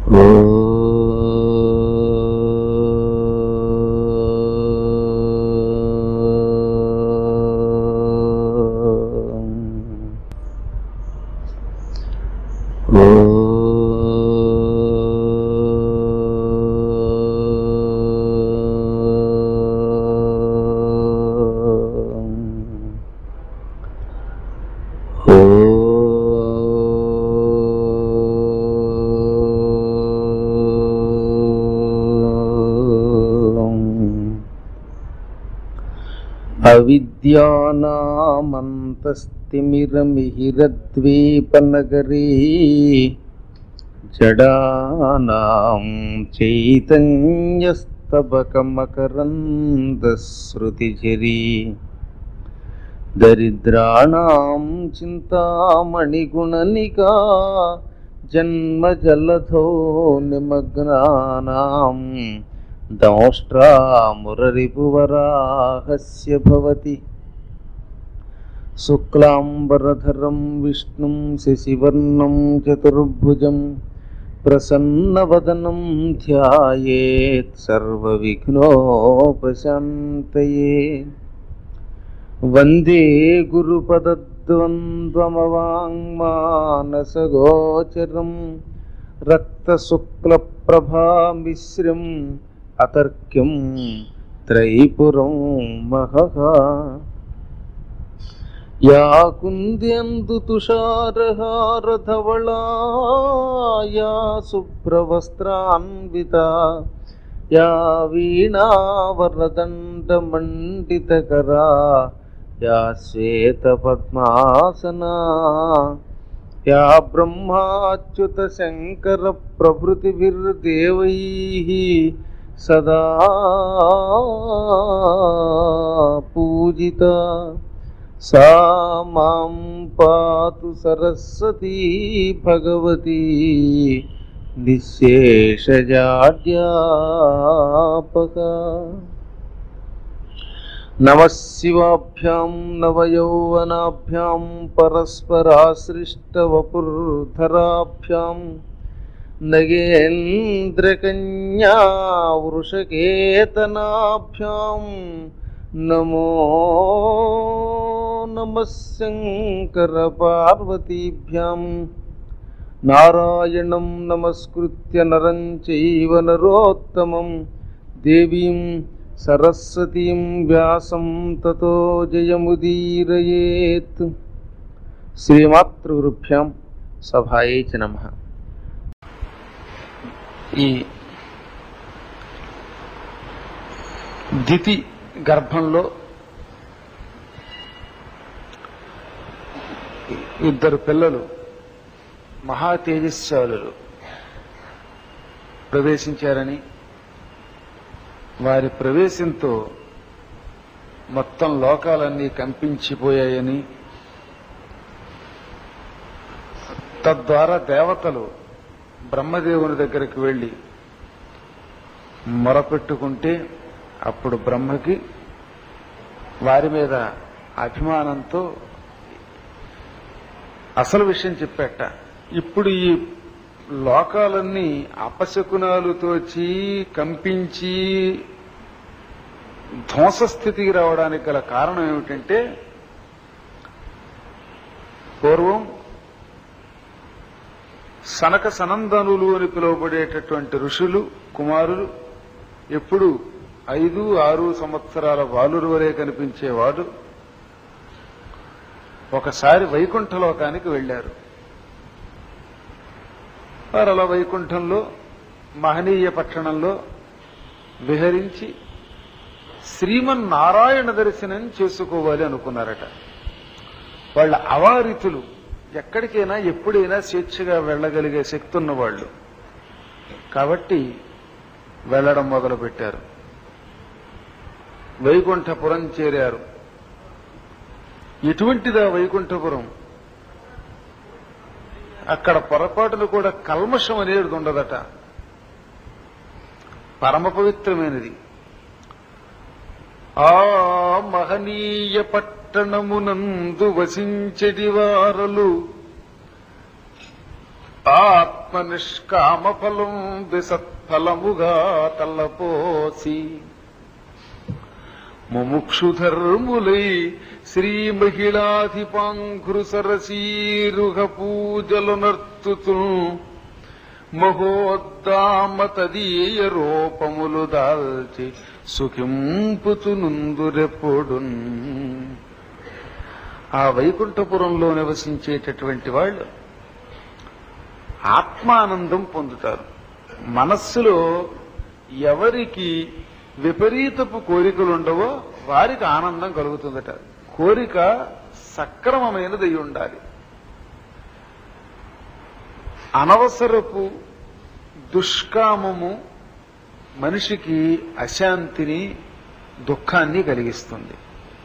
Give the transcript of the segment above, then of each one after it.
అవిద్యానామంతస్తిమిరమిహిరద్వీపనగరీ జడానాం చైతన్యస్తబకమకరందశ్రుతిజరీ దరిద్రాణం చింతామణిగుణనికా జన్మజలధో నిమగ్నానాం దంష్ట్రామురరిపువరాహస్య భవతి శుక్లాంబరధరం విష్ణుం శశివర్ణం చతుర్భుజం ప్రసన్నవదనం ధ్యాయేత్ సర్వవిఘ్నోపశాంతయే వందే గురుపదద్వంద్వమవాङ्మానసగోచరం రక్తశుక్లప్రభామిశ్రం అతర్క్యం త్రైపురం మహః యా కుంద్యందు తుషారహారధవళాయా శుభ్రవస్త్రాన్విత యా వీణావరదండమండితకరా యా శ్వేతపద్మాసనా యా బ్రహ్మాచ్యుత శంకర ప్రభృతిభిర్దేవైः సదా పూజిత సా మాం పాతు సరస్వతీ భగవతి నిశేషజాడ్యాపక నమశివాభ్యాం నవయౌవనాభ్యాం పరస్పరాశ్రిష్టవపుర్ధరాభ్యాం నగేంద్రకన్యా వృషకేతనాభ్యాం నమో నమః శంకరపార్వతీభ్యాం నారాయణం నమస్కృత్య నరం చైవ నరోత్తమం దేవీం సరస్వతీం వ్యాసం తతో జయముదీరయేత్ శ్రీమాతృగురుభ్యాం సభాయే చ నమ ఈ దితి గర్భంలో ఇద్దరు పిల్లలు మహా తేజస్శాలులు ప్రవేశించారని వారి ప్రవేశంతో మొత్తం లోకాలన్నీ కంపించిపోయాయని తద్వారా దేవతలు బ్రహ్మదేవుని దగ్గరికి వెళ్ళి మొరపెట్టుకుంటే అప్పుడు బ్రహ్మకి వారి మీద అభిమానంతో అసలు విషయం చెప్పాట ఇప్పుడు ఈ లోకాలన్నీ అపశకునాలుతోచి కంపించి ధ్వంసస్థితికి రావడానికి గల కారణం ఏమిటంటే పూర్వం సనక సనందనులు అని పిలువబడేటటువంటి ఋషులు కుమారులు ఎప్పుడు ఐదు ఆరు సంవత్సరాల బాలురు వరే కనిపించేవాడు ఒకసారి వైకుంఠలోకానికి వెళ్ళారు వారు అలా వైకుంఠంలో మహనీయ పట్టణంలో విహరించి శ్రీమన్నారాయణ దర్శనం చేసుకోవాలి అనుకున్నారట వాళ్ళ అవారితులు ఎక్కడికైనా ఎప్పుడైనా స్వేచ్ఛగా వెళ్ళగలిగే శక్తి ఉన్నవాళ్ళు కాబట్టి వెళ్ళడం మొదలుపెట్టారు వైకుంఠపురం చేరారు ఎటువంటిదా వైకుంఠపురం అక్కడ పొరపాటును కూడా కల్మషం అనేది ఉండదట పరమ పవిత్రమైనది ఆ మహనీయ పట్టణమునందు వసించడి వారలు ఆత్మనిష్కామ ఫలం విసత్ఫలముగా తల్లపోసి ముముక్షుధర్ములై శ్రీ మహిళాధిపాంకురు సరసీరుహ పూజలు నర్తుతు మహోద్దామ తదీయ రూపములు దాల్చి సుఖింపుతు నుందురెప్పుడున్ ఆ వైకుంఠపురంలో నివసించేటటువంటి వాళ్ళు ఆత్మానందం పొందుతారు మనస్సులో ఎవరికి విపరీతపు కోరికలు ఉండవో వారికి ఆనందం కలుగుతుందట కోరిక సక్రమమైనది అయి ఉండాలి అనవసరపు దుష్కామము మనిషికి అశాంతిని దుఃఖాన్ని కలిగిస్తుంది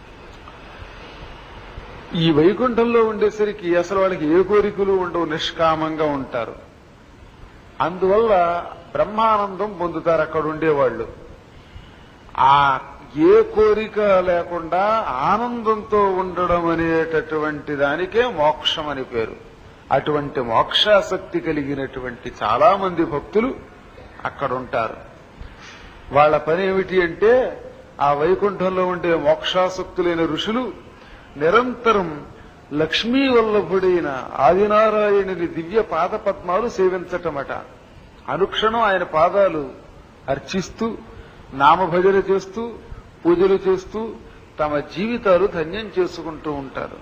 ఈ వైకుంఠంలో ఉండేసరికి అసలు వాళ్ళకి ఏ కోరికలు ఉండవు నిష్కామంగా ఉంటారు అందువల్ల బ్రహ్మానందం పొందుతారు అక్కడ ఉండేవాళ్ళు ఆ ఏ కోరిక లేకుండా ఆనందంతో ఉండడం అనేటటువంటి దానికే మోక్షం అని పేరు అటువంటి మోక్షాసక్తి కలిగినటువంటి చాలా మంది భక్తులు అక్కడ ఉంటారు వాళ్ళ పని ఏమిటి అంటే ఆ వైకుంఠంలో ఉండే మోక్షాసక్తులైన ఋషులు నిరంతరం లక్ష్మీ వల్లభుడైన ఆదినారాయణుని దివ్య పాద పద్మాలు సేవించటమట అనుక్షణం ఆయన పాదాలు అర్చిస్తూ నామభజన చేస్తూ పూజలు చేస్తూ తమ జీవితాలు ధన్యం చేసుకుంటూ ఉంటారు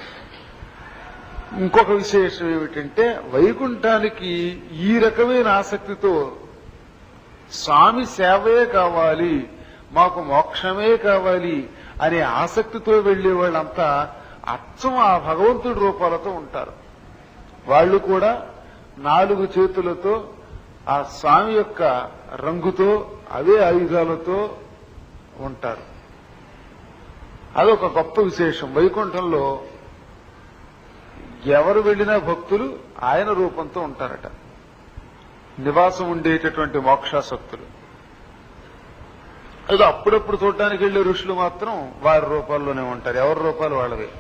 ఇంకొక విశేషం ఏమిటంటే వైకుంఠానికి ఈ రకమైన ఆసక్తితో స్వామి సేవే కావాలి మాకు మోక్షమే కావాలి అనే ఆసక్తితో వెళ్లే వాళ్ళంతా అచ్చం ఆ భగవంతుడి రూపాలతో ఉంటారు వాళ్ళు కూడా నాలుగు చేతులతో ఆ స్వామి యొక్క రంగుతో అవే ఆయుధాలతో ఉంటారు అదొక గొప్ప విశేషం వైకుంఠంలో ఎవరు వెళ్ళినా భక్తులు ఆయన రూపంతో ఉంటారట నివాసం ఉండేటటువంటి మోక్షాసక్తులు అది అప్పుడప్పుడు చూడడానికి వెళ్లే ఋషులు మాత్రం వారి రూపాల్లోనే ఉంటారు ఎవరి రూపాలు వాళ్ళవే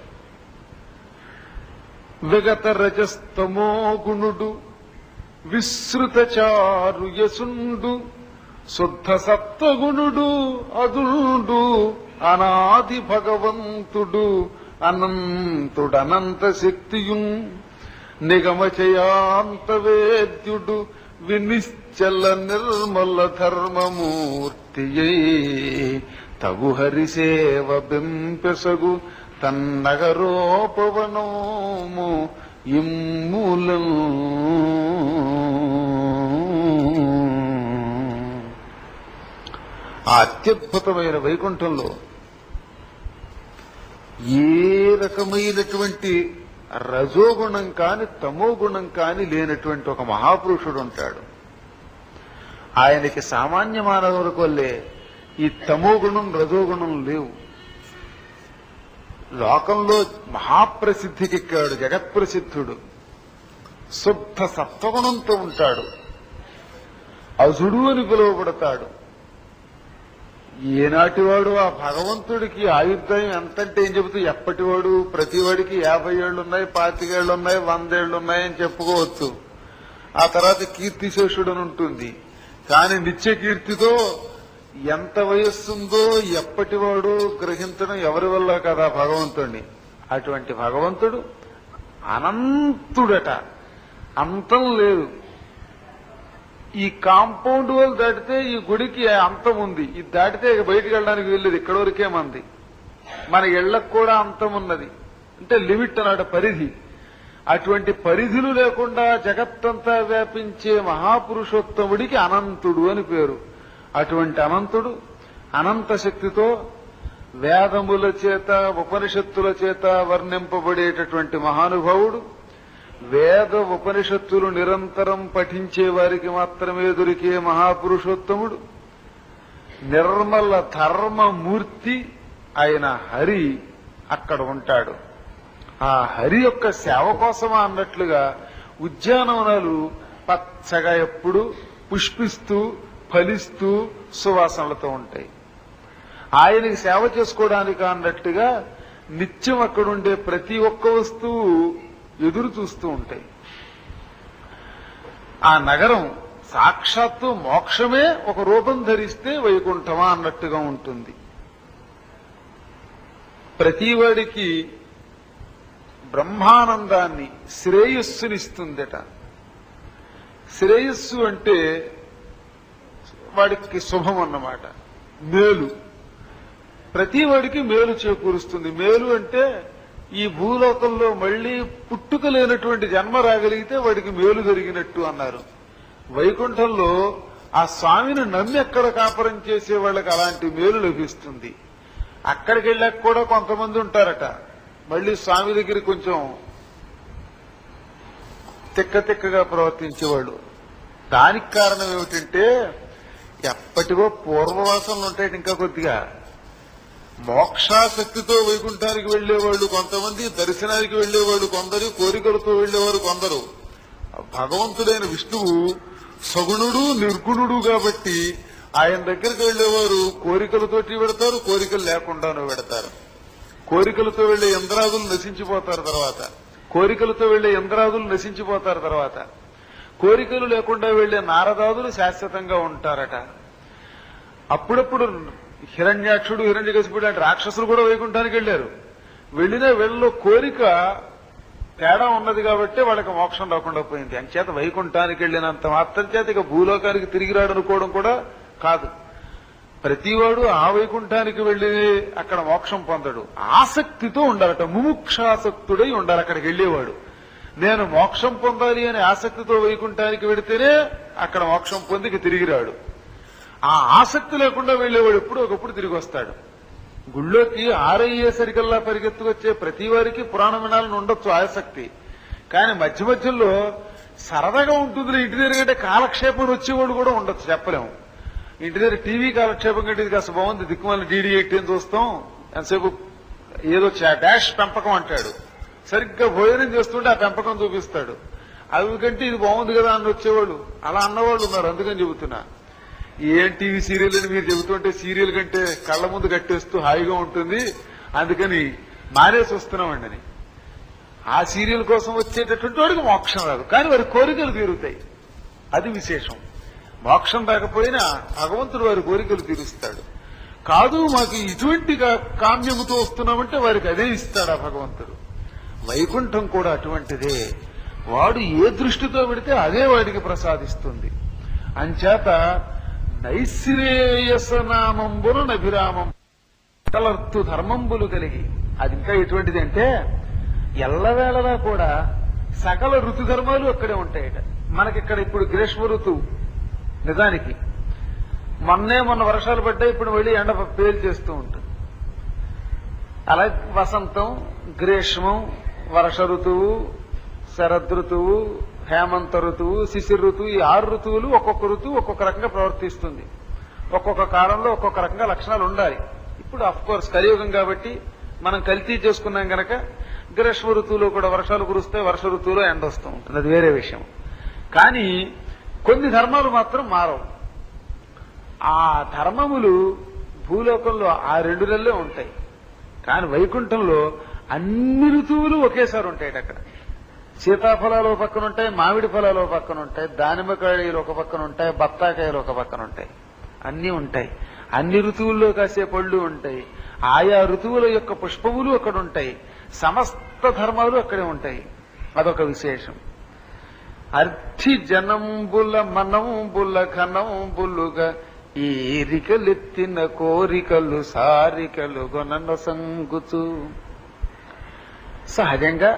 విగత రజస్తమో గుణుడు విస్తృత చారు యసుండు శుద్ధ సత్వగుణుడు అదుండు అనాది భగవంతుడు అనంతుడనంత శక్తియున్ నిగమచయాంత వేద్యుడు వినిశ్చల నిర్మల ధర్మమూర్తియై తగు హరిసేవ బింపెసగు తన్నగరోపవనోము ఇమ్ములం ఆ అత్యద్భుతమైన వైకుంఠంలో ఏ రకమైనటువంటి రజోగుణం కాని తమో గుణం కాని లేనటువంటి ఒక మహాపురుషుడు ఉంటాడు ఆయనకి సామాన్య మానవులకు వల్లే ఈ తమో గుణం రజోగుణం లేవు లోకంలో మహాప్రసిద్ధికెక్కాడు జగత్ప్రసిద్ధుడు శుద్ధ సత్వగుణంతో ఉంటాడు అజుడు అని పిలువబడతాడు ఏనాటివాడు ఆ భగవంతుడికి ఆయుర్దాయం ఎంతంటే ఏం చెబుతూ ఎప్పటివాడు ప్రతివాడికి యాభై ఏళ్ళు ఉన్నాయి పాతికేళ్లు ఉన్నాయి వందేళ్లు ఉన్నాయి అని చెప్పుకోవచ్చు ఆ తర్వాత కీర్తిశేషుడు అని ఉంటుంది కానీ నిత్య కీర్తితో ఎంత వయస్సుందో ఎప్పటివాడు గ్రహించడం ఎవరి వల్ల కదా భగవంతుడిని అటువంటి భగవంతుడు అనంతుడట అంతం లేదు ఈ కాంపౌండ్ వాళ్ళు దాటితే ఈ గుడికి అంతం ఉంది ఇది దాటితే ఇక బయటికి వెళ్ళడానికి వీల్లేదు ఇక్కడ వరకే మంది మన ఇళ్లకు కూడా అంతం ఉన్నది అంటే లిమిట్ అన్నాడు పరిధి అటువంటి పరిధులు లేకుండా జగత్తంతా వ్యాపించే మహాపురుషోత్తముడికి అనంతుడు అని పేరు అటువంటి అనంతుడు అనంత శక్తితో వేదముల చేత ఉపనిషత్తుల చేత వర్ణింపబడేటటువంటి మహానుభావుడు వేద ఉపనిషత్తులు నిరంతరం పఠించే వారికి మాత్రమే దొరికే మహాపురుషోత్తముడు నిర్మల ధర్మమూర్తి ఆయన హరి అక్కడ ఉంటాడు ఆ హరి యొక్క సేవ కోసమా అన్నట్లుగా ఉద్యానవనాలు పచ్చగా ఎప్పుడు పుష్పిస్తూ ఫలిస్తూ సువాసనలతో ఉంటాయి ఆయనకి సేవ చేసుకోవడానికి అన్నట్టుగా నిత్యం అక్కడుండే ప్రతి ఒక్క వస్తువు ఎదురు చూస్తూ ఉంటాయి ఆ నగరం సాక్షాత్తు మోక్షమే ఒక రూపం ధరిస్తే వైకుంఠమా అన్నట్టుగా ఉంటుంది ప్రతివాడికి బ్రహ్మానందాన్ని శ్రేయస్సునిస్తుందట శ్రేయస్సు అంటే వాడికి శుభం అన్నమాట మేలు ప్రతి వాడికి మేలు చేకూరుస్తుంది మేలు అంటే ఈ భూలోకంలో మళ్ళీ పుట్టుక లేనటువంటి జన్మ రాగలిగితే వాడికి మేలు జరిగినట్టు అన్నారు వైకుంఠంలో ఆ స్వామిని నమ్మి ఎక్కడ కాపురం చేసే వాళ్ళకి అలాంటి మేలు లభిస్తుంది అక్కడికి వెళ్ళాక కూడా కొంతమంది ఉంటారట మళ్ళీ స్వామి దగ్గర కొంచెం తిక్క తిక్కగా ప్రవర్తించేవాళ్ళు దానికి కారణం ఏమిటంటే ఎప్పటికో పూర్వవాసనలు ఉంటాయి ఇంకా కొద్దిగా మోక్షాసక్తితో వైకుంఠానికి వెళ్లేవాళ్ళు కొంతమంది దర్శనానికి వెళ్లేవాళ్ళు కొందరు కోరికలతో వెళ్లేవారు కొందరు భగవంతుడైన విష్ణువు సగుణుడు నిర్గుణుడు కాబట్టి ఆయన దగ్గరికి వెళ్లేవారు కోరికలతోటి పెడతారు కోరికలు లేకుండాను పెడతారు కోరికలతో వెళ్లే యంత్రాదులు నశించిపోతారు తర్వాత కోరికలతో వెళ్లే యంత్రాదులు నశించిపోతారు తర్వాత కోరికలు లేకుండా వెళ్లే నారదాదులు శాశ్వతంగా ఉంటారట అప్పుడప్పుడు హిరణ్యాక్షుడు హిరణ్యకశిపుడు లాంటి రాక్షసులు కూడా వైకుంఠానికి వెళ్లారు వెళ్లిన వెళ్ళలో కోరిక తేడా ఉన్నది కాబట్టి వాళ్ళకి మోక్షం రాకుండా పోయింది అంచేత వైకుంఠానికి వెళ్ళినంత మాత్రం చేత ఇక భూలోకానికి తిరిగి రాడనుకోవడం కూడా కాదు ప్రతివాడు ఆ వైకుంఠానికి వెళ్లి అక్కడ మోక్షం పొందడు ఆసక్తితో ఉండాలట ముముక్షాసక్తుడై ఉండాలి అక్కడికి వెళ్లేవాడు నేను మోక్షం పొందాలి అనే ఆసక్తితో వైకుంఠానికి వెడితేనే అక్కడ మోక్షం పొందికి తిరిగి రాడు ఆ ఆసక్తి లేకుండా వెళ్లేవాడు ఎప్పుడు ఒకప్పుడు తిరిగి వస్తాడు గుళ్ళోకి ఆరయ్యేసరికల్లా పరిగెత్తుకొచ్చే ప్రతి వారికి పురాణం వినాలని ఉండొచ్చు ఆసక్తి కానీ మధ్య మధ్యలో సరదాగా ఉంటుంది ఇంటి దగ్గర కంటే కాలక్షేపం వచ్చేవాడు కూడా ఉండొచ్చు చెప్పలేము ఇంటి దగ్గర టీవీ కాలక్షేపం కంటే ఇది కాస్త బాగుంది దిక్కుమాల డీడీ ఎయిటీన్ చూస్తాం ఎంతసేపు ఏదో చా- డాష్ పెంపకం అంటాడు సరిగ్గా భోజనం చేస్తుంటే ఆ పెంపకం చూపిస్తాడు అవి కంటే ఇది బాగుంది కదా అని వచ్చేవాళ్ళు అలా అన్నవాళ్ళు ఉన్నారు అందుకని చెబుతున్నా ఏం టీవీ సీరియల్ అని మీరు చెబుతుంటే సీరియల్ కంటే కళ్ళ ముందు కట్టేస్తూ హాయిగా ఉంటుంది అందుకని మానేసి వస్తున్నామండి అని ఆ సీరియల్ కోసం వచ్చేటటువంటి వాడికి మోక్షం రాదు కానీ వారి కోరికలు తీరుతాయి అది విశేషం మోక్షం రాకపోయినా భగవంతుడు వారి కోరికలు తీరుస్తాడు కాదు మాకు ఇటువంటి కా- కామ్యముతో వస్తున్నామంటే వారికి అదే ఇస్తాడు ఆ భగవంతుడు వైకుంఠం కూడా అటువంటిదే వాడు ఏ దృష్టితో పెడితే అదే వాడికి ప్రసాదిస్తుంది అంచేత నైశ్రేయసనామంబును నభిరామం కలర్తు ధర్మంబులు కలిగి అది ఇంకా ఎటువంటిది అంటే ఎల్లవేళలా కూడా సకల ఋతు ధర్మాలు అక్కడే ఉంటాయట మనకిక్కడ ఇప్పుడు గ్రీష్మ ఋతువు నిజానికి మొన్నే మొన్న వర్షాలు పడ్డాయి ఇప్పుడు మళ్ళీ ఎండ పేలు చేస్తూ ఉంటుంది అలాగే వసంతం గ్రీష్మం వర్ష ఋతువు శరద్ ఋతువు హేమంత ఋతువు శిశిర ఋతువు ఈ ఆరు ఋతువులు ఒక్కొక్క ఋతువు ఒక్కొక్క రకంగా ప్రవర్తిస్తుంది ఒక్కొక్క కాలంలో ఒక్కొక్క రకంగా లక్షణాలు ఉండాలి ఇప్పుడు అఫ్ కోర్స్ కలియుగం కాబట్టి మనం కల్తీ చేసుకున్నాం గనక గ్రీష్మ ఋతువులో కూడా వర్షాలు కురుస్తాయి వర్ష ఋతువులో ఎండ వస్తూ ఉంటుంది అది వేరే విషయం కానీ కొన్ని ధర్మాలు మాత్రం మారవు ఆ ధర్మములు భూలోకంలో ఆ రెండు నెలలే ఉంటాయి కానీ వైకుంఠంలో అన్ని ఋతువులు ఒకేసారి ఉంటాయి అక్కడ సీతాఫలాలు ఒక పక్కన ఉంటాయి మామిడి ఫలాలు ఒక పక్కన ఉంటాయి దానిమ్మకాయలు ఒక పక్కన ఉంటాయి బత్తాకాయలు ఒక పక్కన ఉంటాయి అన్ని ఉంటాయి అన్ని ఋతువుల్లో కాసే పళ్ళు ఉంటాయి ఆయా ఋతువుల యొక్క పుష్పములు అక్కడ ఉంటాయి సమస్త ధర్మాలు అక్కడే ఉంటాయి అదొక విశేషం అర్థి జనంబుల మనంబుల ఘనంబులుగా ఈరికలెత్తిన కోరికలు సారికలు గొనన సంగుచు సహజంగా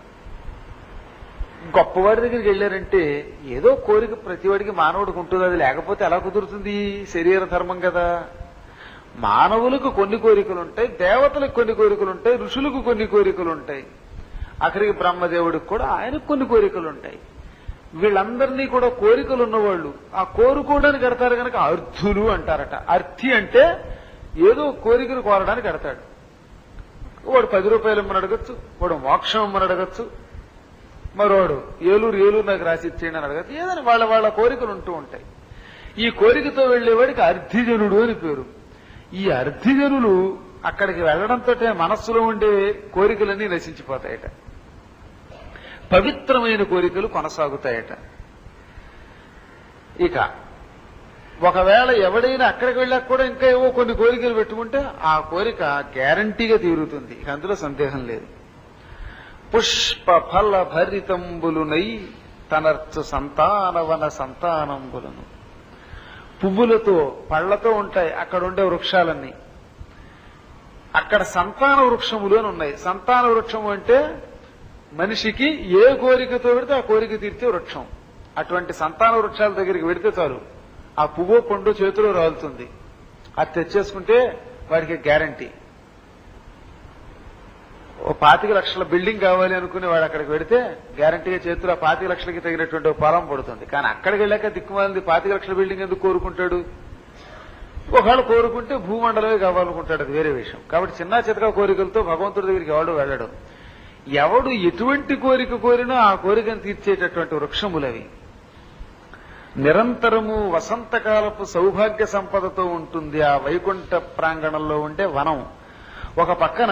గొప్పవాడి దగ్గరికి వెళ్ళారంటే ఏదో కోరిక ప్రతివాడికి మానవుడికి ఉంటుంది అది లేకపోతే ఎలా కుదురుతుంది శరీర ధర్మం కదా మానవులకు కొన్ని కోరికలు ఉంటాయి దేవతలకు కొన్ని కోరికలు ఉంటాయి ఋషులకు కొన్ని కోరికలు ఉంటాయి అక్కడికి బ్రహ్మదేవుడికి కూడా ఆయనకు కొన్ని కోరికలు ఉంటాయి వీళ్ళందరినీ కూడా కోరికలు ఉన్నవాళ్ళు ఆ కోరుకోవడానికి కడతారు కనుక అర్థులు అంటారట అర్థి అంటే ఏదో కోరికలు కోరడానికి కడతాడు వాడు పది రూపాయలు ఇమ్మని అడగచ్చు వాడు మోక్షం ఇమ్మని అడగచ్చు మరోడు ఏలూరు ఏలూరు నాకు రాసి ఇచ్చేయండి అని అడగచ్చు ఏదైనా వాళ్ళ వాళ్ళ కోరికలు ఉంటూ ఉంటాయి ఈ కోరికతో వెళ్లేవాడికి అర్థిజనుడు అని పేరు ఈ అర్థిజనులు అక్కడికి వెళ్లడంతో మనస్సులో ఉండే కోరికలన్నీ నశించిపోతాయట పవిత్రమైన కోరికలు కొనసాగుతాయట ఇక ఒకవేళ ఎవడైనా అక్కడికి వెళ్ళాక కూడా ఇంకా ఏవో కొన్ని కోరికలు పెట్టుకుంటే ఆ కోరిక గ్యారంటీగా తీరుతుంది ఇక అందులో సందేహం లేదు పుష్ప ఫల భరితంబులునై తనర్చు సంతానవన సంతానంబులను పువ్వులతో పళ్లతో ఉంటాయి అక్కడ ఉండే వృక్షాలన్నీ అక్కడ సంతాన వృక్షములు అని ఉన్నాయి సంతాన వృక్షము అంటే మనిషికి ఏ కోరికతో పెడితే ఆ కోరిక తీర్చే వృక్షం అటువంటి సంతాన వృక్షాల దగ్గరికి వెడితే చాలు ఆ పువ్వు పండు చేతిలో రాలుతుంది అది తెచ్చేసుకుంటే వాడికి గ్యారంటీ ఓ పాతిక లక్షల బిల్డింగ్ కావాలి అనుకుని వాడు అక్కడికి వెడితే గ్యారంటీగా చేతిలో ఆ పాతిక లక్షలకి తగినటువంటి ఓ పొలం పడుతుంది కానీ అక్కడికి వెళ్ళాక దిక్కుమాలింది పాతిక లక్షల బిల్డింగ్ ఎందుకు కోరుకుంటాడు ఒకవేళ కోరుకుంటే భూమండలమే కావాలనుకుంటాడు అది వేరే విషయం కాబట్టి చిన్న చితక కోరికలతో భగవంతుడి దగ్గరికి ఎవడు వెళ్ళడు ఎవడు ఎటువంటి కోరిక కోరినా ఆ కోరికను తీర్చేటటువంటి వృక్షములవి నిరంతరము వసంతకాలపు సౌభాగ్య సంపదతో ఉంటుంది ఆ వైకుంఠ ప్రాంగణంలో ఉండే వనం ఒక పక్కన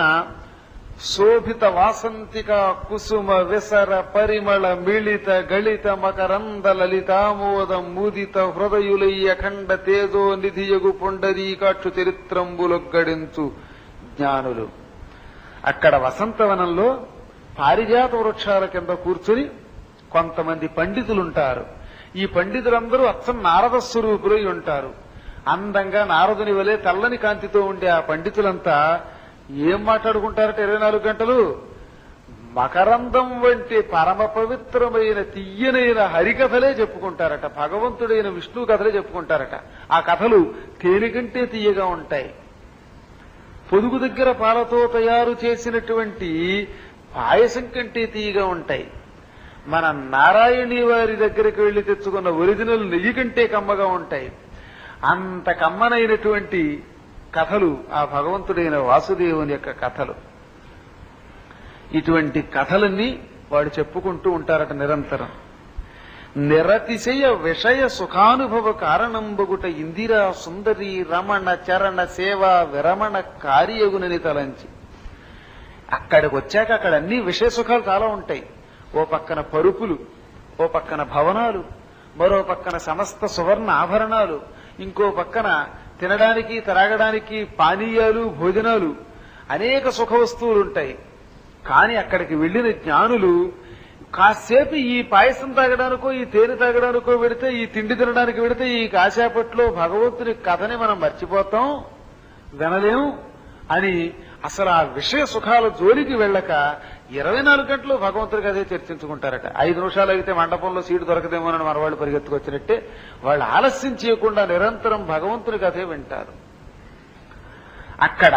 శోభిత వాసంతిక కుసుమ విసర పరిమళ మిళిత గళిత మకరంద లలితామోదం ముదిత హృదయులయ్య ఖండ తేజో నిధియగు పొండరీకాక్షు చరిత్రంబులొగ్గడించు జ్ఞానులు అక్కడ వసంతవనంలో పారిజాత వృక్షాల కింద కూర్చుని కొంతమంది పండితులుంటారు ఈ పండితులందరూ అచ్చం నారద స్వరూపులై ఉంటారు అందంగా నారదుని వలె తెల్లని కాంతితో ఉండే ఆ పండితులంతా ఏం మాట్లాడుకుంటారట ఇరవై నాలుగు గంటలు మకరందం వంటి పరమ పవిత్రమైన తీయనైన హరికథలే చెప్పుకుంటారట భగవంతుడైన విష్ణు కథలే చెప్పుకుంటారట ఆ కథలు తేలికంటే తీయగా ఉంటాయి పొదుగు దగ్గర పాలతో తయారు చేసినటువంటి పాయసం కంటే తీయగా ఉంటాయి మన నారాయణి వారి దగ్గరికి వెళ్లి తెచ్చుకున్న ఒరిజినల్ నెయ్యి కంటే కమ్మగా ఉంటాయి అంత కమ్మనైనటువంటి కథలు ఆ భగవంతుడైన వాసుదేవుని యొక్క కథలు ఇటువంటి కథలన్నీ వాడు చెప్పుకుంటూ ఉంటారట నిరంతరం నిరతిశయ విషయ సుఖానుభవ కారణంబగుట ఇందిరా సుందరి రమణ చరణ సేవ విరమణ కార్యగునని తలంచి అక్కడికి వచ్చాక అక్కడ అన్ని విషయ సుఖాలు చాలా ఉంటాయి ఓ పక్కన పరుపులు ఓ పక్కన భవనాలు మరో పక్కన సమస్త సువర్ణ ఆభరణాలు ఇంకో పక్కన తినడానికి త్రాగడానికి పానీయాలు భోజనాలు అనేక సుఖ వస్తువులు ఉంటాయి కానీ అక్కడికి వెళ్లిన జ్ఞానులు కాసేపు ఈ పాయసం తాగడానికో ఈ తేనె తాగడానికో పెడితే ఈ తిండి తినడానికి పెడితే ఈ కాసేపట్లో భగవంతుని కథని మనం మర్చిపోతాం వినలేం అని అసలు ఆ విషయ సుఖాల జోలికి వెళ్ళక ఇరవై నాలుగు గంటలు భగవంతుడికి అదే చర్చించుకుంటారట ఐదు నిమిషాలు అయితే మండపంలో సీటు దొరకదేమోనని మన వాళ్ళు పరిగెత్తుకొచ్చినట్టే వాళ్ళు ఆలస్యం చేయకుండా నిరంతరం భగవంతుడికి అదే వింటారు అక్కడ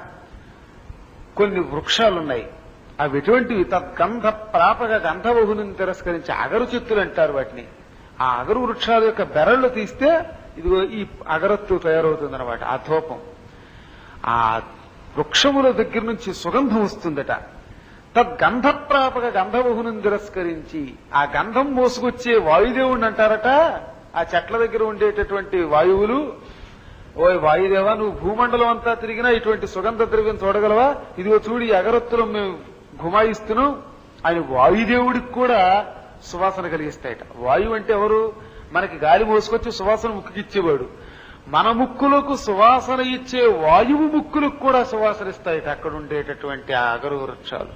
కొన్ని వృక్షాలున్నాయి అవి ఎటువంటివి తద్గంధ ప్రాపక గంధవహుని తిరస్కరించి అగరు చెత్తులు అంటారు వాటిని ఆ అగరు వృక్షాల యొక్క బెరళ్ళు తీస్తే ఇదిగో ఈ అగరత్తు తయారవుతుంది అనమాట ఆ ధూపం ఆ వృక్షముల దగ్గర నుంచి సుగంధం వస్తుందట తద్గంధ ప్రాపక గంధవహుని తిరస్కరించి ఆ గంధం మోసుకొచ్చే వాయుదేవుడిని అంటారట ఆ చెట్ల దగ్గర ఉండేటటువంటి వాయువులు ఓ వాయుదేవా నువ్వు భూమండలం అంతా తిరిగినా ఇటువంటి సుగంధ ద్రవ్యం చూడగలవా ఇదిగో చూడు ఈ అగరత్తులం మేము గుమాయిస్తున్నాం ఆయన వాయుదేవుడికి కూడా సువాసన కలిగిస్తాయట వాయువు అంటే ఎవరు మనకి గాలి మోసుకొచ్చి సువాసన ముక్కుకి ఇచ్చేవాడు మన ముక్కులకు సువాసన ఇచ్చే వాయువు ముక్కులకు కూడా సువాసన ఇస్తాయట అక్కడ ఉండేటటువంటి ఆ అగరు వృక్షాలు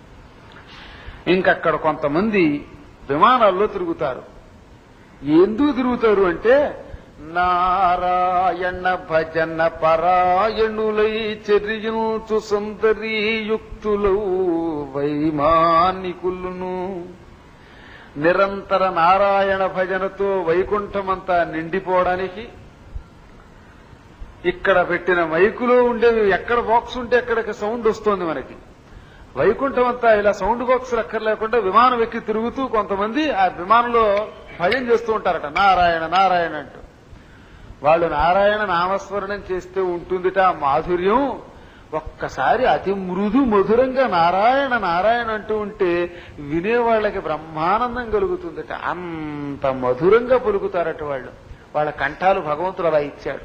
ఇంకక్కడ కొంతమంది విమానాల్లో తిరుగుతారు ఎందుకు తిరుగుతారు అంటే నారాయణ భజన పరాయణులై చర్యించు సుందరీయుక్తులు వైమానికులను నిరంతర నారాయణ భజనతో వైకుంఠమంతా నిండిపోవడానికి ఇక్కడ పెట్టిన మైకులో ఉండేవి ఎక్కడ బాక్స్ ఉంటే అక్కడికి సౌండ్ వస్తోంది మనకి వైకుంఠం అంతా ఇలా సౌండ్ బాక్స్ అక్కర్లేకుండా విమానం ఎక్కి తిరుగుతూ కొంతమంది ఆ విమానంలో భయం చేస్తూ ఉంటారట నారాయణ నారాయణ అంటూ వాళ్ళు నారాయణ నామస్మరణం చేస్తే ఉంటుందిట ఆ మాధుర్యం ఒక్కసారి అతి మృదు మధురంగా నారాయణ నారాయణ అంటూ ఉంటే వినేవాళ్ళకి బ్రహ్మానందం కలుగుతుందట అంత మధురంగా పలుకుతారట వాళ్ళు వాళ్ళ కంఠాలు భగవంతుడు అలా ఇచ్చాడు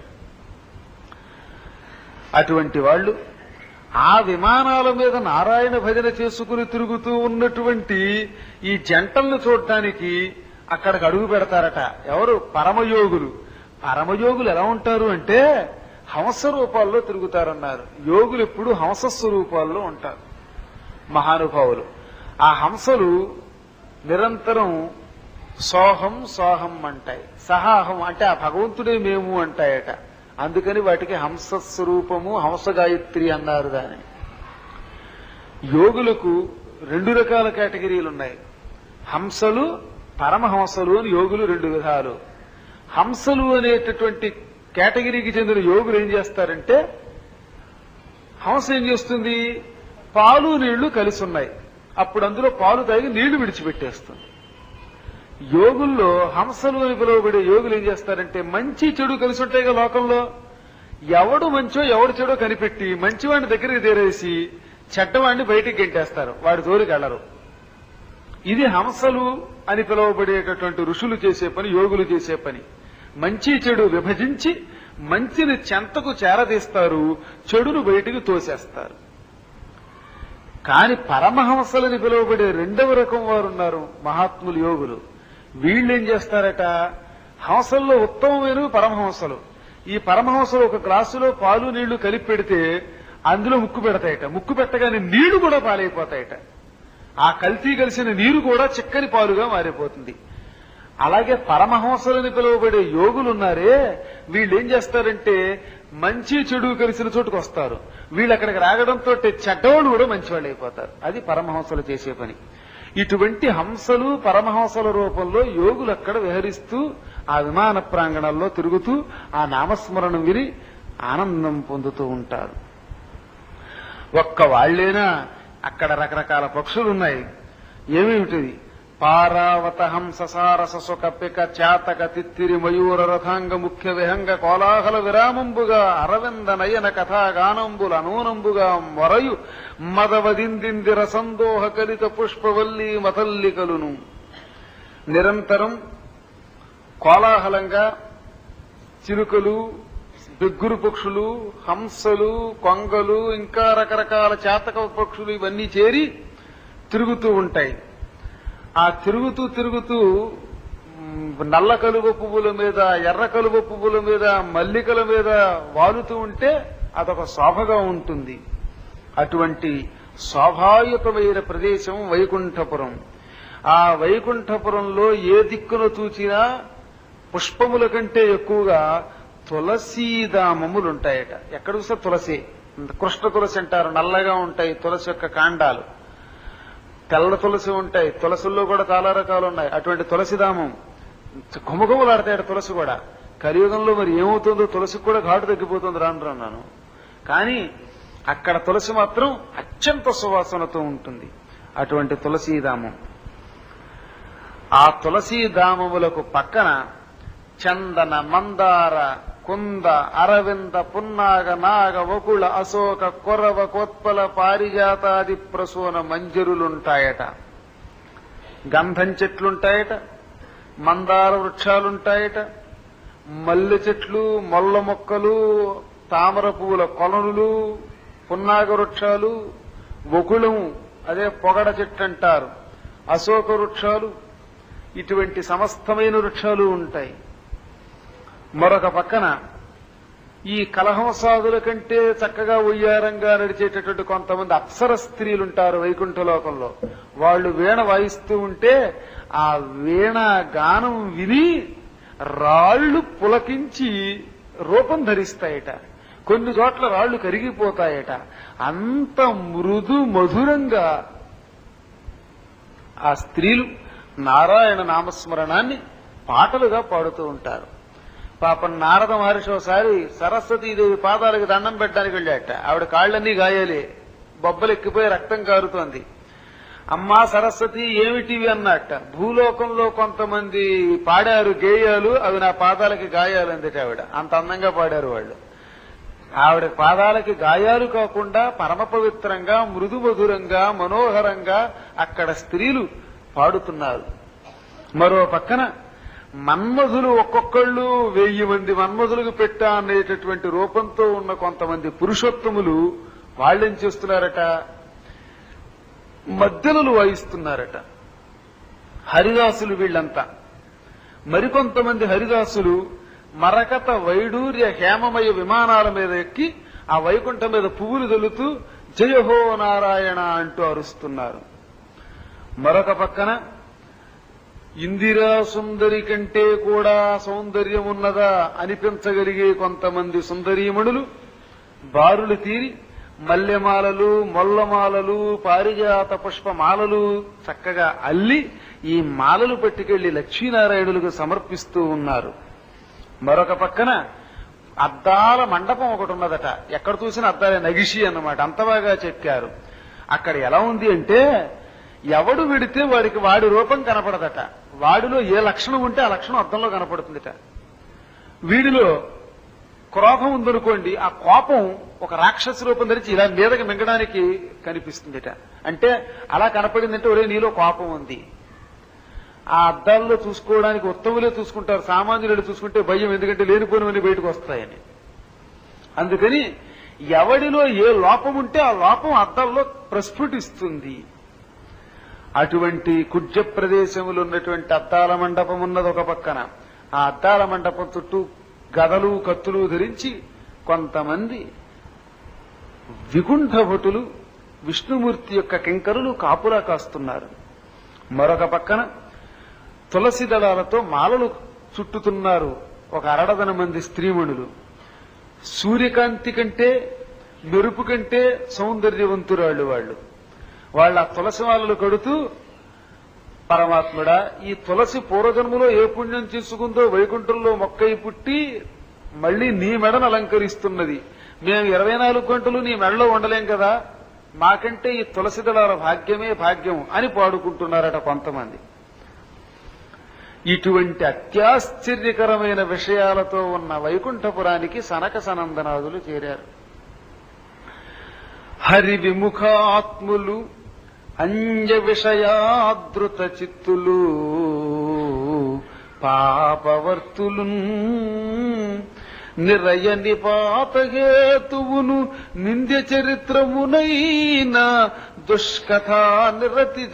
అటువంటి వాళ్ళు ఆ విమానాల మీద నారాయణ భజన చేసుకుని తిరుగుతూ ఉన్నటువంటి ఈ జంటలను చూడటానికి అక్కడికి అడుగు పెడతారట ఎవరు పరమయోగులు పరమయోగులు ఎలా ఉంటారు అంటే హంస రూపాల్లో తిరుగుతారన్నారు యోగులు ఎప్పుడు హంస స్వరూపాల్లో ఉంటారు మహానుభావులు ఆ హంసలు నిరంతరం సోహం సోహం అంటాయి సహాహం అంటే ఆ భగవంతుడే మేము అంటాయట అందుకని వాటికి హంస స్వరూపము హంస గాయత్రి అన్నారు దాని యోగులకు రెండు రకాల కేటగిరీలు ఉన్నాయి హంసలు పరమహంసలు అని యోగులు రెండు విధాలు హంసలు అనేటటువంటి కేటగిరీకి చెందిన యోగులు ఏం చేస్తారంటే హంస ఏం చేస్తుంది పాలు నీళ్లు కలిసి ఉన్నాయి అప్పుడు అందులో పాలు తాగి నీళ్లు విడిచిపెట్టేస్తుంది యోగుల్లో హంసలు అని పిలువబడే యోగులు ఏం చేస్తారంటే మంచి చెడు కలిసి ఉంటాయి కదా లోకంలో ఎవడు మంచో ఎవడు చెడో కనిపెట్టి మంచివాడిని దగ్గరికి తీరేసి చెడ్డవాడిని బయటికి గెంటేస్తారు వాడి జోలికి వెళ్లరు ఇది హంసలు అని పిలువబడేటటువంటి ఋషులు చేసే పని యోగులు చేసే పని మంచి చెడు విభజించి మంచిని చెంతకు చేరదీస్తారు చెడును బయటికి తోసేస్తారు కాని పరమహంసలని పిలువబడే రెండవ రకం వారు ఉన్నారు మహాత్ములు యోగులు వీళ్ళేం చేస్తారట హంసల్లో ఉత్తమమైన పరమహంసలు ఈ పరమహంసలు ఒక గ్లాసులో పాలు నీళ్లు కలిపి పెడితే అందులో ముక్కు పెడతాయట ముక్కు పెట్టగానే నీళ్లు కూడా పాలైపోతాయట ఆ కల్తీ కలిసిన నీరు కూడా చిక్కని పాలుగా మారిపోతుంది అలాగే పరమహంసలని పిలువబడే యోగులు ఉన్నారే వీళ్ళు ఏం చేస్తారంటే మంచి చెడు కలిసిన చోటుకు వస్తారు వీళ్ళు అక్కడికి రాగడంతో చెడ్డవాళ్ళు కూడా మంచివాళ్ళు అయిపోతారు అది పరమహంసలు చేసే పని ఇటువంటి హంసలు పరమహంసల రూపంలో యోగులు అక్కడ విహరిస్తూ ఆ విమాన ప్రాంగణంలో తిరుగుతూ ఆ నామస్మరణం విని ఆనందం పొందుతూ ఉంటారు ఒక్క వాళ్ళేనా అక్కడ రకరకాల పక్షులు ఉన్నాయి ఏమేమిటిది పారావత హంస సారస సుకపిక చాతక తిత్తిరి మయూర రథాంగ ముఖ్య విహంగ కోలాహల విరామంబుగా అరవింద నయన కథాగానంబుల అనూనంబుగా మొరయు మదవదిందిందిర సందోహ కలిత పుష్పవల్లి మతల్లికలును నిరంతరం కోలాహలంగా చిలుకలు బిగ్గురు పక్షులు హంసలు కొంగలు ఇంకా రకరకాల చేతక పక్షులు ఇవన్నీ చేరి తిరుగుతూ ఉంటాయి ఆ తిరుగుతూ తిరుగుతూ మ్, నల్ల కలువ పువ్వుల మీద ఎర్ర కలువ పువ్వుల మీద మల్లికల మీద వాలుతూ ఉంటే అదొక శోభగా ఉంటుంది అటువంటి శోభాయుతమైన ప్రదేశం వైకుంఠపురం ఆ వైకుంఠపురంలో ఏ దిక్కున చూచినా పుష్పముల కంటే ఎక్కువగా తులసీదామములు ఉంటాయట ఎక్కడ చూస్తే తులసి కృష్ణ తులసి అంటారు నల్లగా ఉంటాయి తులసి యొక్క కాండాలు తెల్ల తులసి ఉంటాయి తులసుల్లో కూడా చాలా రకాలు ఉన్నాయి అటువంటి తులసిధామం గుమగుమలాడతాయట తులసి కూడా కలియుగంలో మరి ఏమవుతుందో తులసికి కూడా ఘాటు తగ్గిపోతుంది రాను రాను కానీ అక్కడ తులసి మాత్రం అత్యంత సువాసనతో ఉంటుంది అటువంటి తులసీధామం ఆ తులసీధామములకు పక్కన చందన మందార కుంద అరవింద పున్నాగ నాగ వకుళ అశోక కొరవ కోత్పల పారిజాతాది ప్రసూన మంజరులుంటాయట గంధం చెట్లుంటాయట మందార వృక్షాలుంటాయట మల్లె చెట్లు మొల్ల మొక్కలు తామర పువ్వుల కొలనులు పున్నాగ వృక్షాలు వకుళం అదే పొగడ చెట్టు అంటారు అశోక వృక్షాలు ఇటువంటి సమస్తమైన వృక్షాలు ఉంటాయి మరొక పక్కన ఈ కలహంసాదుల కంటే చక్కగా ఉయ్యారంగా నడిచేటటువంటి కొంతమంది అప్సర స్త్రీలుంటారు వైకుంఠ లోకంలో వాళ్ళు వీణ వాయిస్తూ ఉంటే ఆ వీణ గానం విని రాళ్లు పులకించి రూపం ధరిస్తాయట కొన్ని చోట్ల రాళ్లు కరిగిపోతాయట అంత మృదు మధురంగా ఆ స్త్రీలు నారాయణ నామస్మరణాన్ని పాటలుగా పాడుతూ ఉంటారు పాపం నారద మహర్షి ఒకసారి సరస్వతీదేవి పాదాలకు దండం పెట్టడానికి వెళ్ళాట ఆవిడ కాళ్ళన్నీ గాయాలే బొబ్బలు ఎక్కిపోయి రక్తం కారుతోంది అమ్మా సరస్వతి ఏమిటివి అన్నట్ట భూలోకంలో కొంతమంది పాడారు గేయాలు అవి నా పాదాలకి గాయాలు అందట ఆవిడ అంత అందంగా పాడారు వాళ్ళు ఆవిడ పాదాలకి గాయాలు కాకుండా పరమ పవిత్రంగా మృదు మధురంగా మనోహరంగా అక్కడ స్త్రీలు పాడుతున్నారు మరో పక్కన మన్మధులు ఒక్కొక్కళ్ళు వెయ్యి మంది మన్మధులకు పెట్టా అనేటటువంటి రూపంతో ఉన్న కొంతమంది పురుషోత్తములు వాళ్ళేం చేస్తున్నారట మధ్యలు వాయిస్తున్నారట హరిదాసులు వీళ్ళంతా మరికొంతమంది హరిదాసులు మరకత వైడూర్య హేమమయ విమానాల మీద ఎక్కి ఆ వైకుంఠం మీద పువ్వులు దొలుతూ జయహో నారాయణ అంటూ అరుస్తున్నారు మరొక పక్కన ఇందిరా సుందరి కంటే కూడా సౌందర్యం ఉన్నదా అనిపించగలిగే కొంతమంది సుందరీమణులు బారులు తీరి మల్లెమాలలు మొల్లమాలలు పారిజాత పుష్పమాలలు చక్కగా అల్లి ఈ మాలలు పట్టుకెళ్లి లక్ష్మీనారాయణులకు సమర్పిస్తూ ఉన్నారు మరొక పక్కన అద్దాల మండపం ఒకటి ఉన్నదట ఎక్కడ చూసినా అద్దాలే నగిషి అన్నమాట అంత బాగా చెక్కారు అక్కడ ఎలా ఉంది అంటే ఎవడు విడితే వాడికి వాడి రూపం కనపడదట వాడిలో ఏ లక్షణం ఉంటే ఆ లక్షణం అద్దంలో కనపడుతుందిట వీడిలో క్రోధం ఉందనుకోండి ఆ కోపం ఒక రాక్షస రూపం ధరించి ఇలా మీదకి మింగడానికి కనిపిస్తుందిట అంటే అలా కనపడిందంటే ఒరే నీలో కోపం ఉంది ఆ అద్దాల్లో చూసుకోవడానికి ఉత్తములే చూసుకుంటారు సామాన్యులు చూసుకుంటే భయం ఎందుకంటే లేనిపోనివన్నీ బయటకు వస్తాయని అందుకని ఎవడిలో ఏ లోపం ఉంటే ఆ లోపం అద్దాల్లో ప్రస్ఫుటిస్తుంది అటువంటి కుడ్య ప్రదేశములు ఉన్నటువంటి అద్దాల మండపం ఉన్నది ఒక పక్కన ఆ అద్దాల మండపం చుట్టూ గదలు కత్తులు ధరించి కొంతమంది వికుంఠ భటులు విష్ణుమూర్తి యొక్క కింకరులు కాపులా కాస్తున్నారు మరొక పక్కన తులసి దళాలతో మాలలు చుట్టుతున్నారు ఒక అరడదన మంది స్త్రీమణులు సూర్యకాంతి కంటే మెరుపు కంటే సౌందర్యవంతురాళ్ళు వాళ్ళు వాళ్ళ ఆ తులసి మాలలు కడుతూ పరమాత్ముడా ఈ తులసి పూర్వజన్మలో ఏ పుణ్యం చేసుకుందో వైకుంఠంలో మొక్కై పుట్టి మళ్ళీ నీ మెడను అలంకరిస్తున్నది మేము ఇరవై నాలుగు గంటలు నీ మెడలో ఉండలేం కదా మాకంటే ఈ తులసి దళాల భాగ్యమే భాగ్యం అని పాడుకుంటున్నారట కొంతమంది ఇటువంటి అత్యాశ్చర్యకరమైన విషయాలతో ఉన్న వైకుంఠపురానికి సనక సనందనాదులు చేరారు హరి విముఖాత్ములు అంజ విషయాదృత చిత్తులు పాపవర్తులు నిరయ నిపాతహేతువును నింద్య చరిత్రమునైన దుష్కథ నిరతి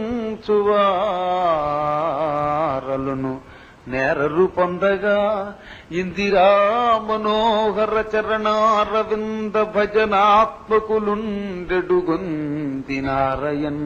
జరించువారలును నేరరు పొందగా ఇందిరా మనోహర చరణారవింద భజనాత్మకులుండెడు గొంతినారయన్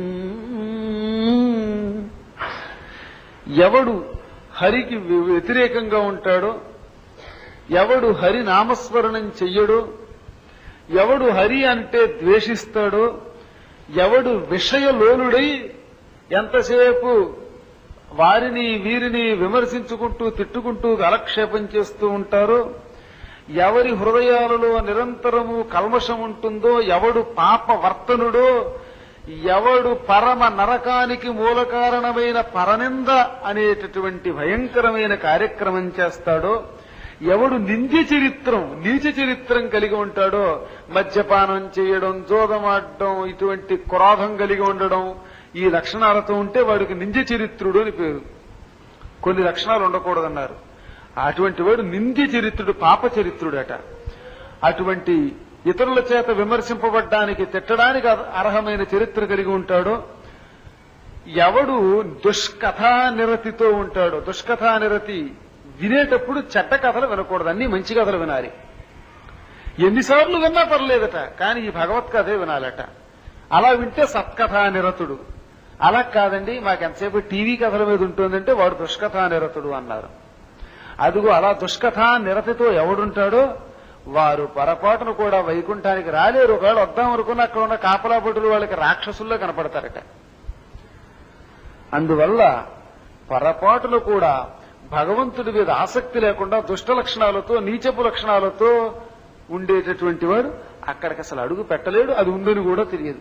ఎవడు హరికి వ్యతిరేకంగా ఉంటాడో ఎవడు హరి నామస్మరణం చెయ్యడో ఎవడు హరి అంటే ద్వేషిస్తాడో ఎవడు విషయలోనుడై ఎంతసేపు వారిని వీరిని విమర్శించుకుంటూ తిట్టుకుంటూ అలక్షేపం చేస్తూ ఉంటారో ఎవరి హృదయాలలో నిరంతరము కల్మషం ఉంటుందో ఎవడు పాప వర్తనుడో ఎవడు పరమ నరకానికి మూల కారణమైన పరనింద అనేటటువంటి భయంకరమైన కార్యక్రమం చేస్తాడో ఎవడు నింద్య చరిత్రం నీచ చరిత్రం కలిగి ఉంటాడో మద్యపానం చేయడం జోదమాడడం ఇటువంటి క్రోధం కలిగి ఉండడం ఈ లక్షణాలతో ఉంటే వాడికి నింద్య చరిత్రుడు అని పేరు కొన్ని లక్షణాలు ఉండకూడదన్నారు అటువంటి వాడు నింద్య చరిత్రుడు పాప చరిత్రుడట అటువంటి ఇతరుల చేత విమర్శింపబడ్డానికి తిట్టడానికి అర్- అర్హమైన చరిత్ర కలిగి ఉంటాడో ఎవడు దుష్కథా నిరతితో ఉంటాడో దుష్కథా నిరతి వినేటప్పుడు చెడ్డ కథలు వినకూడదు అన్ని మంచి కథలు వినాలి ఎన్నిసార్లు విన్నా పర్లేదట కానీ ఈ భగవత్ కథే వినాలట అలా వింటే సత్కథా నిరతుడు అలా కాదండి మాకెంతసేపు టీవీ కథల మీద ఉంటుందంటే వాడు దుష్కథా నిరతుడు అన్నారు అదిగో అలా దుష్కథా నిరతితో ఎవడుంటాడో వారు పొరపాటును కూడా వైకుంఠానికి రాలేరు ఒకవేళ వద్దాం అనుకున్న అక్కడ ఉన్న కాపలా భటులు వాళ్ళకి రాక్షసుల్లో కనపడతారట అందువల్ల పొరపాటును కూడా భగవంతుడి మీద ఆసక్తి లేకుండా దుష్ట లక్షణాలతో నీచపు లక్షణాలతో ఉండేటటువంటి వాడు అక్కడికి అసలు అడుగు పెట్టలేడు అది ఉందని కూడా తెలియదు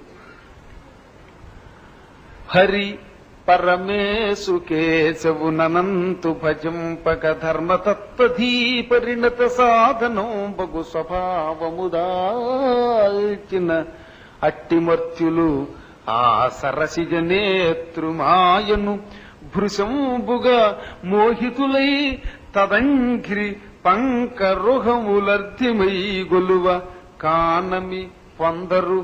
హరి పరమేశు కేశవు ననంతు భజింపక ధర్మతత్వధీ పరిణత సాధనం బగు స్వభావముదాల్చిన అట్టిమర్త్యులు ఆ సరసిజ నేత్రుమాయను భృశంబుగా మోహితులై తదంఘ్రి పంకరుహములర్ధిమై గొలువ కానమి పొందరు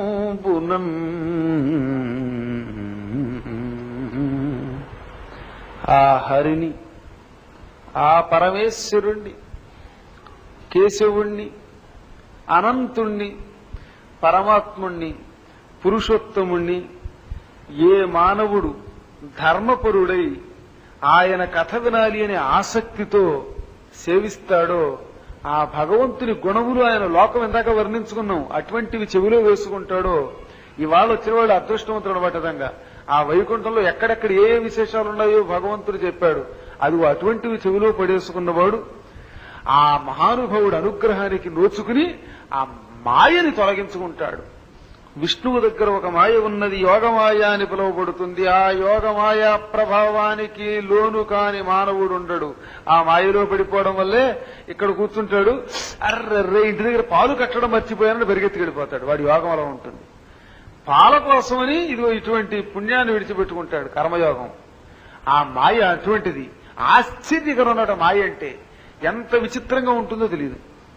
తత్పదంబునం ఆ హరిని ఆ పరమేశ్వరుణ్ణి కేశవుణ్ణి అనంతుణ్ణి పరమాత్ముణ్ణి పురుషోత్తముణ్ణి ఏ మానవుడు ధర్మపరుడై ఆయన కథ వినాలి అనే ఆసక్తితో సేవిస్తాడో ఆ భగవంతుని గుణములు ఆయన లోకం ఇందాక వర్ణించుకున్నాం అటువంటివి చెవిలో వేసుకుంటాడో ఇవాళ వచ్చినవాడు అదృష్టవంతుడు పట్టదంగా ఆ వైకుంఠంలో ఎక్కడెక్కడ ఏ విశేషాలు ఉన్నాయో భగవంతుడు చెప్పాడు అది అటువంటివి చెవిలో పడేసుకున్నవాడు ఆ మహానుభావుడు అనుగ్రహానికి నోచుకుని ఆ మాయని తొలగించుకుంటాడు విష్ణువు దగ్గర ఒక మాయ ఉన్నది యోగమాయ అని పిలువబడుతుంది ఆ యోగమాయ ప్రభావానికి లోను కాని మానవుడు ఉండడు ఆ మాయలో పడిపోవడం వల్లే ఇక్కడ కూర్చుంటాడు అర్రర్రే ఇంటి దగ్గర పాలు కట్టడం మర్చిపోయానని పరిగెత్తి వెళ్ళిపోతాడు వాడి యోగం అలా ఉంటుంది పాల కోసమని ఇదిగో ఇటువంటి పుణ్యాన్ని విడిచిపెట్టుకుంటాడు కర్మయోగం ఆ మాయ అటువంటిది ఆశ్చర్యకరమైన మాయ అంటే ఎంత విచిత్రంగా ఉంటుందో తెలియదు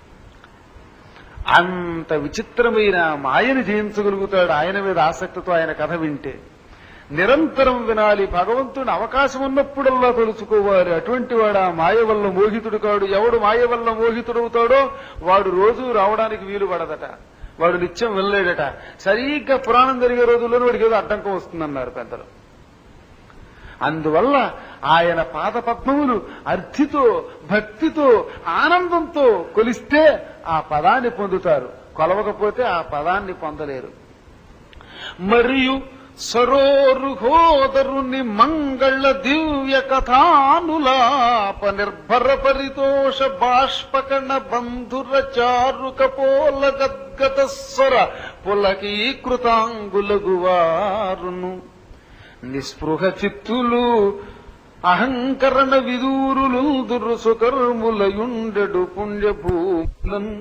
అంత విచిత్రమైన మాయని జయించగలుగుతాడు ఆయన మీద ఆసక్తితో ఆయన కథ వింటే నిరంతరం వినాలి భగవంతుని అవకాశం ఉన్నప్పుడల్లా తెలుసుకోవాలి అటువంటి వాడు ఆ మాయ వల్ల మోహితుడు కాడు ఎవడు మాయ వల్ల మోహితుడవుతాడో వాడు రోజు రావడానికి వీలు పడదట వాడు నిత్యం వెళ్ళలేడట సరిగ్గా పురాణం జరిగే రోజుల్లోనే వాడికి ఏదో అడ్డంకం వస్తుందన్నారు పెద్దలు అందువల్ల ఆయన పాద పద్మములు అర్థితో భక్తితో ఆనందంతో కొలిస్తే ఆ పదాన్ని పొందుతారు కొలవకపోతే ఆ పదాన్ని పొందలేరు మరియు సరోరుహోదరుని మంగళ దివ్య కథానులాప నిర్భర పరితోష బాష్పకణ బంధుర చారు కపోల గద్గత స్వర పులకీకృతాంగులగువారును నిస్పృహ చిత్తులు అహంకరణ విదూరులు దుర్సుకర్ములయుండెడు పుణ్యభూములన్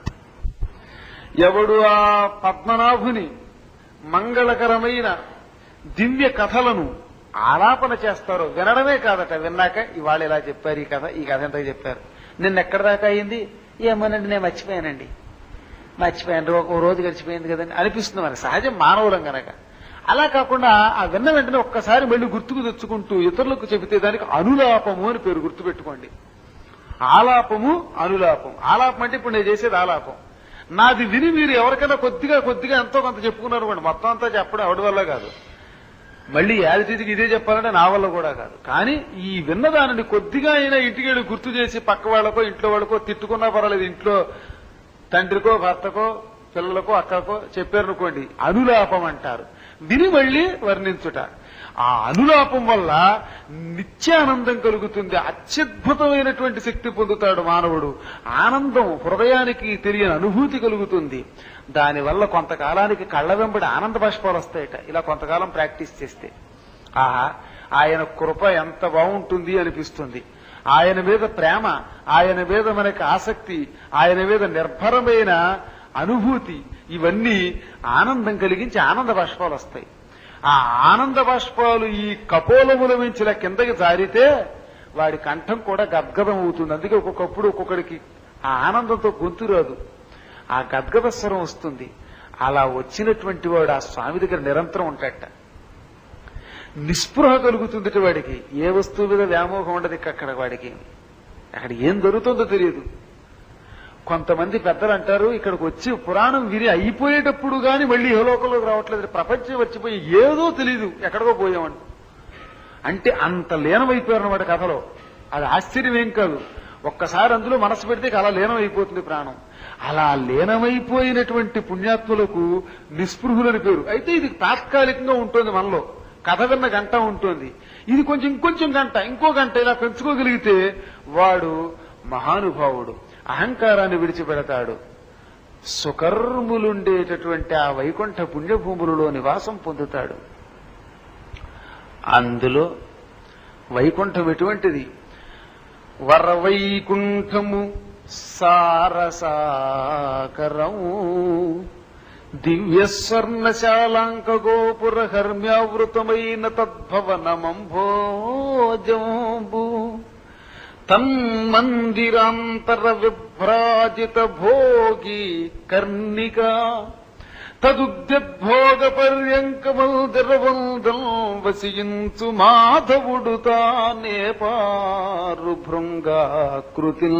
ఎవడు ఆ పద్మనాభుని మంగళకరమైన దివ్య కథలను ఆలాపన చేస్తారో వినడమే కాదట విన్నాక ఇవాళ ఇలా చెప్పారు ఈ కథ ఈ కథ ఎంత చెప్పారు నిన్న ఎక్కడి దాకా అయింది ఏమోనండి నేను మర్చిపోయానండి మర్చిపోయాను ఒక రోజు గడిచిపోయింది కదండి అనిపిస్తుంది మనకి సహజం మానవులం గనక అలా కాకుండా ఆ విన్న వెంటనే ఒక్కసారి మళ్ళీ గుర్తుకు తెచ్చుకుంటూ ఇతరులకు చెబితే దానికి అనులాపము అని పేరు గుర్తుపెట్టుకోండి ఆలాపము అనులాపం ఆలాపం అంటే ఇప్పుడు నేను చేసేది ఆలాపం నాది విని మీరు ఎవరికైనా కొద్దిగా కొద్దిగా ఎంతో కొంత చెప్పుకున్నారు అనుకోండి మొత్తం అంతా చెప్పడం ఎవడి వల్ల కాదు మళ్ళీ యాజిటీకి ఇదే చెప్పాలంటే నా వల్ల కూడా కాదు కానీ ఈ విన్న దానిని కొద్దిగా అయినా ఇంటికి వెళ్ళి గుర్తు చేసి పక్క వాళ్ళకో ఇంట్లో వాళ్ళకో తిట్టుకున్నా పర్వాలేదు ఇంట్లో తండ్రికో భర్తకో పిల్లలకో అక్కకో చెప్పారనుకోండి అనులాపం అంటారు విని మళ్ళీ వర్ణించుట ఆ అనులాపం వల్ల నిత్యానందం కలుగుతుంది అత్యద్భుతమైనటువంటి శక్తి పొందుతాడు మానవుడు ఆనందం హృదయానికి తెలియని అనుభూతి కలుగుతుంది దానివల్ల కొంతకాలానికి కళ్ళ వెంబడి ఆనంద బాష్పాలు వస్తాయట ఇలా కొంతకాలం ప్రాక్టీస్ చేస్తే ఆహా ఆయన కృప ఎంత బాగుంటుంది అనిపిస్తుంది ఆయన మీద ప్రేమ ఆయన మీద మనకి ఆసక్తి ఆయన మీద నిర్భరమైన అనుభూతి ఇవన్నీ ఆనందం కలిగించి ఆనంద బాష్పాలు వస్తాయి ఆ ఆనంద బాష్పాలు ఈ కపోలముల మించిన కిందకి జారితే వాడి కంఠం కూడా గద్గదం అవుతుంది అందుకే ఒక్కొక్కప్పుడు ఒక్కొక్కడికి ఆ ఆనందంతో గొంతు రాదు ఆ గద్గద స్వరం వస్తుంది అలా వచ్చినటువంటి వాడు ఆ స్వామి దగ్గర నిరంతరం ఉంటాడట నిస్పృహ కలుగుతుంది వాడికి ఏ వస్తువు మీద వ్యామోహం ఉండదు ఇక అక్కడ వాడికి అక్కడ ఏం జరుగుతుందో తెలియదు కొంతమంది పెద్దలు అంటారు ఇక్కడికి వచ్చి పురాణం విని అయిపోయేటప్పుడు గాని మళ్ళీ ఇహలోకంలోకి రావట్లేదు ప్రపంచం వచ్చిపోయి ఏదో తెలియదు ఎక్కడికో పోయామంట అంటే అంత లీనమైపోయారు అన్నమాట కథలో అది ఆశ్చర్యం ఏం కాదు ఒక్కసారి అందులో మనసు పెడితే ఇక అలా లీనమైపోతుంది ప్రాణం అలా లీనమైపోయినటువంటి పుణ్యాత్ములకు నిస్పృహులని పేరు అయితే ఇది తాత్కాలికంగా ఉంటుంది మనలో కథ విన్న గంట ఉంటుంది ఇది కొంచెం ఇంకొంచెం గంట ఇంకో గంట ఇలా పెంచుకోగలిగితే వాడు మహానుభావుడు అహంకారాన్ని విడిచిపెడతాడు సుకర్ములుండేటటువంటి ఆ వైకుంఠ పుణ్యభూములలో నివాసం పొందుతాడు అందులో వైకుంఠం ఎటువంటిది వరవైకుంఠము సారసాకరము దివ్య స్వర్ణశాలాంక గోపుర హర్మ్యావృతమైన తద్భవనమంభోజంబు తన్మందిరాంతర విభ్రాజిత భోగి కర్ణిక తదుద్యద్భోగ పర్యంకమల్దిరవందం వసించు మాధవుడు తానే పారు భృంగాకృతి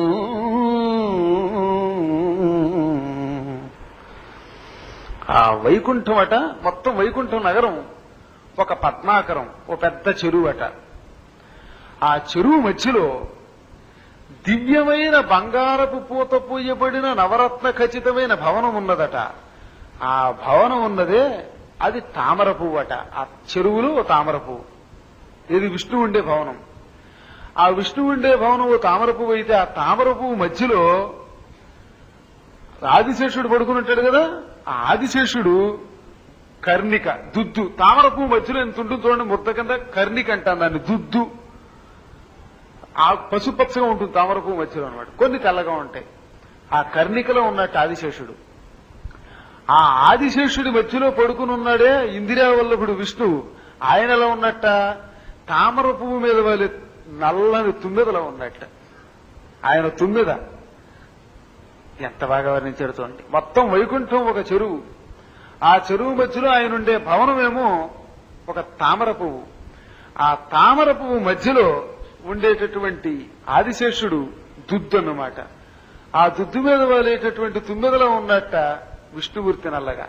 ఆ వైకుంఠం అట మొత్తం వైకుంఠం నగరం ఒక పద్మాకరం ఒక పెద్ద చెరువు అట ఆ చెరువు మధ్యలో దివ్యమైన బంగారపు పూత పూయబడిన నవరత్న ఖచ్చితమైన భవనం ఉన్నదట ఆ భవనం ఉన్నదే అది తామర పువ్వు అట ఆ చెరువులో తామర పువ్వు ఇది విష్ణు ఉండే భవనం ఆ విష్ణు ఉండే భవనం ఓ తామర పువ్వు అయితే ఆ తామర పువ్వు మధ్యలో ఆదిశేషుడు పడుకుని కదా ఆ ఆదిశేషుడు కర్ణిక దుద్దు తామర పువ్వు మధ్యలో ఎంత ఉంటుంది చూడండి ముద్ద కింద కర్ణిక అంటాను దాన్ని దుద్దు ఆ పసుపచ్చగా ఉంటుంది తామర పువ్వు మధ్యలో అనమాట కొన్ని తెల్లగా ఉంటాయి ఆ కర్ణికలో ఉన్నట్టు ఆదిశేషుడు ఆ ఆదిశేషుడి మధ్యలో పడుకుని ఉన్నాడే ఇందిరా వల్లభుడు విష్ణువు ఆయనలో ఉన్నట్ట తామర పువ్వు మీద వాళ్ళ నల్లని తుమ్మెదలో ఉన్నట్ట ఆయన తుమ్మెద ఎంత బాగా వర్ణించాడు చూడండి మొత్తం వైకుంఠం ఒక చెరువు ఆ చెరువు మధ్యలో ఆయన ఉండే భవనమేమో ఒక తామర పువ్వు ఆ తామర పువ్వు మధ్యలో ఉండేటటువంటి ఆదిశేషుడు దుద్దు అన్నమాట ఆ దుద్దు మీద వాలేటటువంటి తుమ్మెదలో ఉన్నట్ట విష్ణుమూర్తి నల్లగా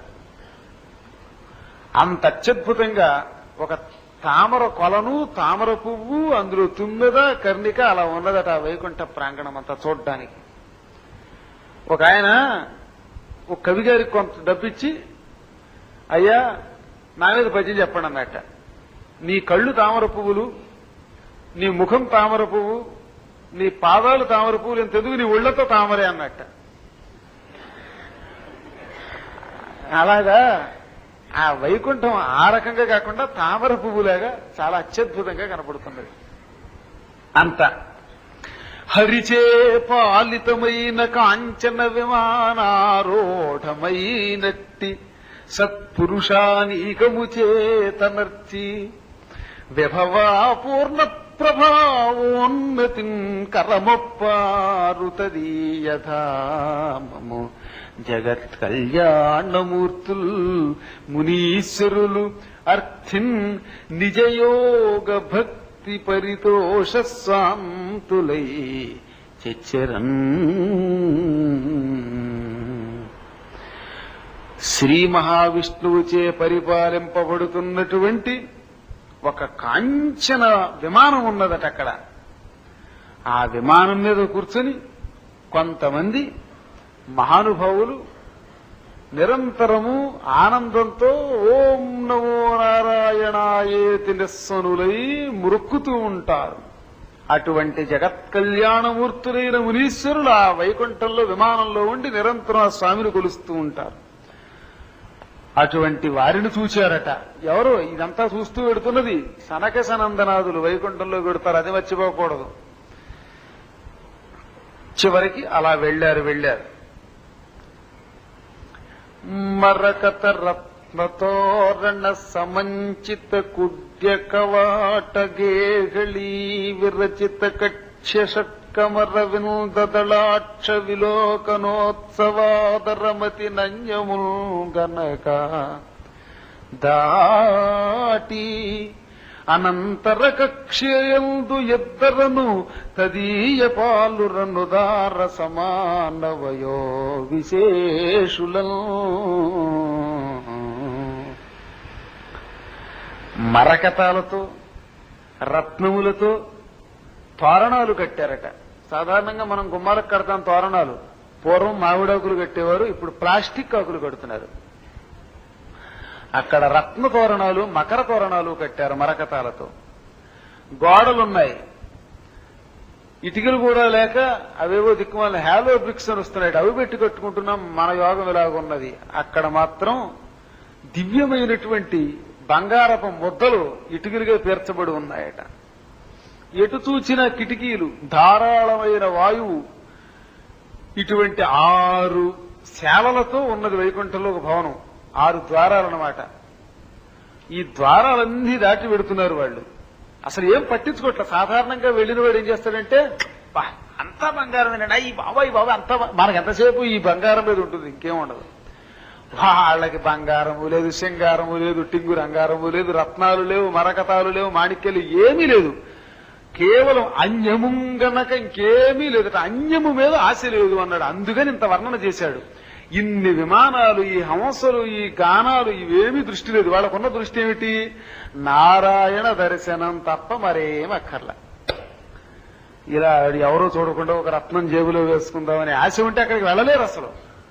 అంత అత్యద్భుతంగా ఒక తామర కొలను తామర పువ్వు అందులో తుమ్మెద కర్ణిక అలా ఉన్నదట ఆ వైకుంఠ ప్రాంగణం అంతా చూడడానికి ఒక ఆయన ఒక కవి గారికి కొంత డబ్బిచ్చి అయ్యా నా మీద పద్యం చెప్పండి అన్నట్ట నీ కళ్ళు తామర పువ్వులు నీ ముఖం తామర పువ్వు నీ పాదాలు తామర పువ్వులు ఎంతెందుకు నీ ఒళ్లతో తామరే అన్నట్ట అలాగా ఆ వైకుంఠం ఆ రకంగా కాకుండా తామర పువ్వులాగా చాలా అత్యద్భుతంగా కనపడుతున్నది అంత హరిచే పాలితమైన కాంచన విమానారూఢమైనట్టి సత్పురుషానీకము చేతనర్చి విభవాపూర్ణ ప్రభావోన్నతిం కరమొప్పారుతదీయధామము జగత్ కళ్యాణమూర్తుల్ మునీశ్వరులు అర్థిన్ నిజయోగ భక్తి పరితోష స్వాంతులై చెచ్చరన్ శ్రీ మహావిష్ణువుచే పరిపాలింపబడుతున్నటువంటి ఒక కాంచన విమానం ఉన్నదట అక్కడ ఆ విమానం మీద కూర్చొని కొంతమంది మహానుభావులు నిరంతరము ఆనందంతో ఓం నమో నారాయణాయేతి నిస్సనులై మురుక్కుతూ ఉంటారు అటువంటి జగత్ కళ్యాణమూర్తులైన మునీశ్వరులు ఆ వైకుంఠంలో విమానంలో ఉండి నిరంతరం ఆ స్వామిని కొలుస్తూ ఉంటారు అటువంటి వారిని చూచారట ఎవరు ఇదంతా చూస్తూ పెడుతున్నది సనక సనందనాథులు వైకుంఠంలో పెడతారు అది మర్చిపోకూడదు చివరికి అలా వెళ్ళారు వెళ్ళారు మరకత రత్నతోరణ సమంచిత కుడ్య కవాట గేహళీ విరచిత కక్ష్య షట్కమర విందదళాక్ష విలోకనోత్సవాదరమతి నంజముల్ గనక దాటి అనంతర కక్ష్యందు ఎద్దరను తదీయ పాలురను దార సమానవయో విశేషులను మరకతాలతో రత్నములతో తోరణాలు కట్టారట సాధారణంగా మనం గుమ్మాలకు కడతాం తోరణాలు పూర్వం మామిడాకులు కట్టేవారు ఇప్పుడు ప్లాస్టిక్ ఆకులు కడుతున్నారు అక్కడ రత్న తోరణాలు మకర తోరణాలు కట్టారు మరకతాలతో గోడలున్నాయి ఇటుకలు కూడా లేక అవేవో దిక్కుమాల హ్యాలో బ్రిక్స్ అని వస్తున్నాయి అవి పెట్టి కట్టుకుంటున్నాం మన యోగం ఇలాగున్నది అక్కడ మాత్రం దివ్యమైనటువంటి బంగారపు ముద్దలు ఇటుకలుగా పేర్చబడి ఉన్నాయట ఎటు చూచిన కిటికీలు ధారాళమైన వాయువు ఇటువంటి ఆరు శాలలతో ఉన్నది వైకుంఠంలో ఒక భవనం ఆరు ద్వారాలన్నమాట ఈ ద్వారాలన్నీ దాటి పెడుతున్నారు వాళ్ళు అసలు ఏం పట్టించుకోవట్లే సాధారణంగా వెళ్ళిన వాడు ఏం చేస్తాడంటే "బా, అంతా బంగారం ఈ బాబా ఈ బాబా అంతా బ-" మనకు ఎంతసేపు ఈ బంగారం మీద ఉంటుంది ఇంకేం ఉండదు వాళ్ళకి బంగారము లేదు సింగారము లేదు టింగు రంగారము లేదు రత్నాలు లేవు మరకతాలు లేవు మాణిక్యాలు ఏమీ లేదు కేవలం అన్యము గనక ఇంకేమీ లేదట అన్యము మీద ఆశ లేదు అన్నాడు అందుకని ఇంత వర్ణన చేశాడు ఇన్ని విమానాలు ఈ హంసలు ఈ గానాలు ఇవేమీ దృష్టి లేదు వాళ్ళకున్న దృష్టి ఏమిటి నారాయణ దర్శనం తప్ప మరేం అక్కర్లా ఇలా ఎవరో చూడకుండా ఒక రత్నం జేబులో వేసుకుందామని ఆశ ఉంటే అక్కడికి వెళ్ళలేరు అసలు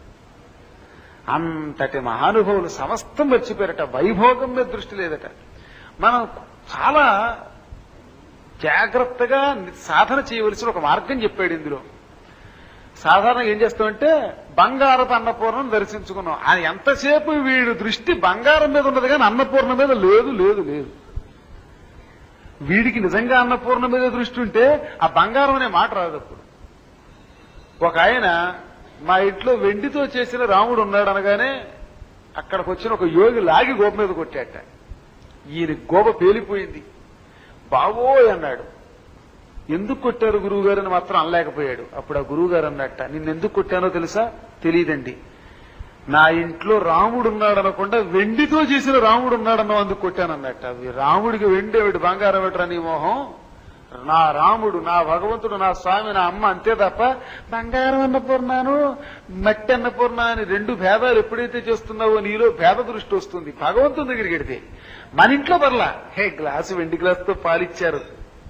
అంతటి మహానుభావులు సమస్తం మర్చిపోయారట వైభోగం మీద దృష్టి లేదట మనం చాలా జాగ్రత్తగా సాధన చేయవలసిన ఒక మార్గం చెప్పాడు ఇందులో సాధారణంగా ఏం చేస్తామంటే బంగారపు అన్నపూర్ణం దర్శించుకున్నాం అది ఎంతసేపు వీడి దృష్టి బంగారం మీద ఉన్నది కానీ అన్నపూర్ణ మీద లేదు లేదు లేదు వీడికి నిజంగా అన్నపూర్ణ మీద దృష్టి ఉంటే ఆ బంగారం అనే మాట రాదు అప్పుడు ఒక ఆయన మా ఇంట్లో వెండితో చేసిన రాముడు ఉన్నాడు అనగానే అక్కడికి వచ్చిన ఒక యోగి లాగి గోప మీద కొట్టాట ఈయన గోప పేలిపోయింది బావోయ్ అన్నాడు ఎందుకు కొట్టారు గురువు గారు అని మాత్రం అనలేకపోయాడు అప్పుడు ఆ గురువు గారు అన్నట్ట నిన్ను ఎందుకు కొట్టానో తెలుసా తెలియదండి నా ఇంట్లో రాముడు ఉన్నాడు అనకుండా వెండితో చేసిన రాముడు ఉన్నాడన్న అందుకు కొట్టానన్నట్ట అవి రాముడికి వెండి ఏమిటి బంగారం ఏమిట్రా నీ మోహం నా రాముడు నా భగవంతుడు నా స్వామి నా అమ్మ అంతే తప్ప బంగారం అన్నపూర్ణాను మట్టి అన్నపూర్ణ అని రెండు భేదాలు ఎప్పుడైతే చేస్తున్నావో నీలో భేద దృష్టి వస్తుంది భగవంతుని దగ్గరికి వెడితే మన ఇంట్లో పర్లా హే గ్లాసు వెండి గ్లాసుతో పాలిచ్చారు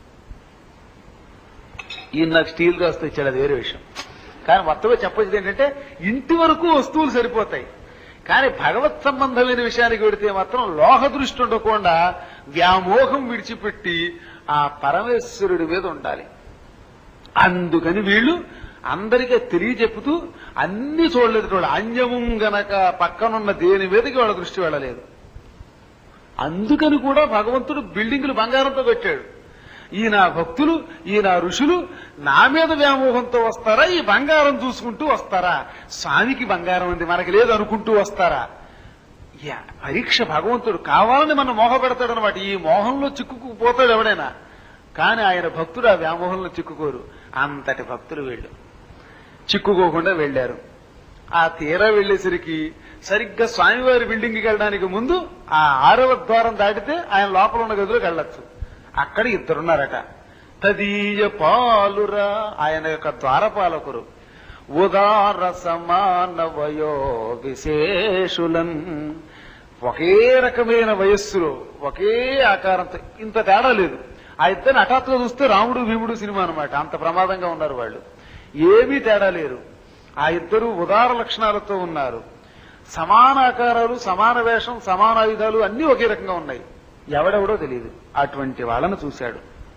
ఈయన నాకు స్టీల్ గ్లాస్తో ఇచ్చాడు అది వేరే విషయం కానీ మొత్తమే చెప్పొచ్చేది ఏంటంటే ఇంటి వరకు వస్తువులు సరిపోతాయి కానీ భగవత్ సంబంధమైన విషయానికి వెడితే మాత్రం లోహ దృష్టి ఉండకుండా వ్యామోహం విడిచిపెట్టి ఆ పరమేశ్వరుడి మీద ఉండాలి అందుకని వీళ్ళు అందరికీ తెలియజెప్పుతూ అన్ని చూడలేదు వాళ్ళు అన్యము గనక పక్కనున్న దేని మీదకి వాళ్ళ దృష్టి వెళ్ళలేదు అందుకని కూడా భగవంతుడు బిల్డింగులు బంగారంతో కట్టాడు ఈ నా భక్తులు ఈ నా ఋషులు నా మీద వ్యామోహంతో వస్తారా ఈ బంగారం చూసుకుంటూ వస్తారా స్వామికి బంగారం ఉంది మనకి లేదు అనుకుంటూ వస్తారా యా, పరీక్ష భగవంతుడు కావాలని మనం మోహ పెడతాడు అనమాట ఈ మోహంలో చిక్కుకుపోతాడు ఎవడైనా కానీ ఆయన భక్తుడు ఆ వ్యామోహంలో చిక్కుకోరు అంతటి భక్తులు వీళ్ళు చిక్కుకోకుండా వెళ్ళారు ఆ తీరా వెళ్లేసరికి సరిగ్గా స్వామివారి బిల్డింగ్కి వెళ్ళడానికి ముందు ఆ ఆరవ ద్వారం దాటితే ఆయన లోపల ఉన్న గదిలోకి వెళ్ళొచ్చు అక్కడ ఇద్దరున్నారట తదీయ పాలురా ఆయన యొక్క ద్వారపాలకురు ఉదార సమాన వయో విశేషులన్ ఒకే రకమైన వయస్సులో ఒకే ఆకారంతో ఇంత తేడా లేదు ఆ ఇద్దరిని హఠాత్తుగా చూస్తే రాముడు భీముడు సినిమా అన్నమాట అంత ప్రమాదంగా ఉన్నారు వాళ్ళు ఏమీ తేడా లేరు ఆ ఇద్దరు ఉదార లక్షణాలతో ఉన్నారు సమాన ఆకారాలు సమాన వేషం సమాన ఆయుధాలు అన్ని ఒకే రకంగా ఉన్నాయి ఎవడెవడో తెలియదు అటువంటి వాళ్ళను చూశాడు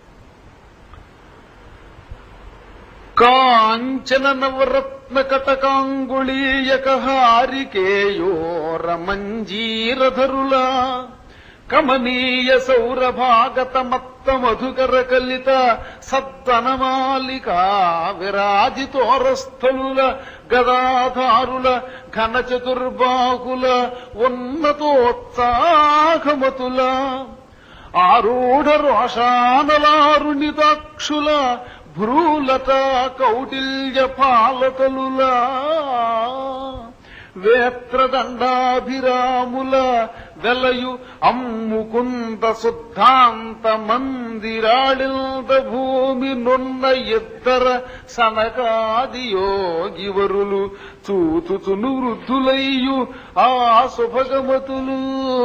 కాంచన నవరత్న కటకాంగుళీయక హారికేయోర మంజీరధరులా కమనీయ సౌరభాగత మత్త మధుకర కలిత సద్దనమాలికా విరాజితోరస్థలుల గదాధారుల ఘన చతుర్బాహుల ఉన్నతోత్సాహమతుల ఆరూఢ రోషానలారుణితాక్షుల భ్రూలత కౌటిల్య పాలతలులా వేత్రదండాభిరాముల వెలయు అమ్ముకుంద శుద్ధాంత మందిరాళిల్ద భూమి నున్న ఇద్దర సనకాది యోగివరులు చూచుచును వృద్ధులయ్యు ఆ శుభగమతులు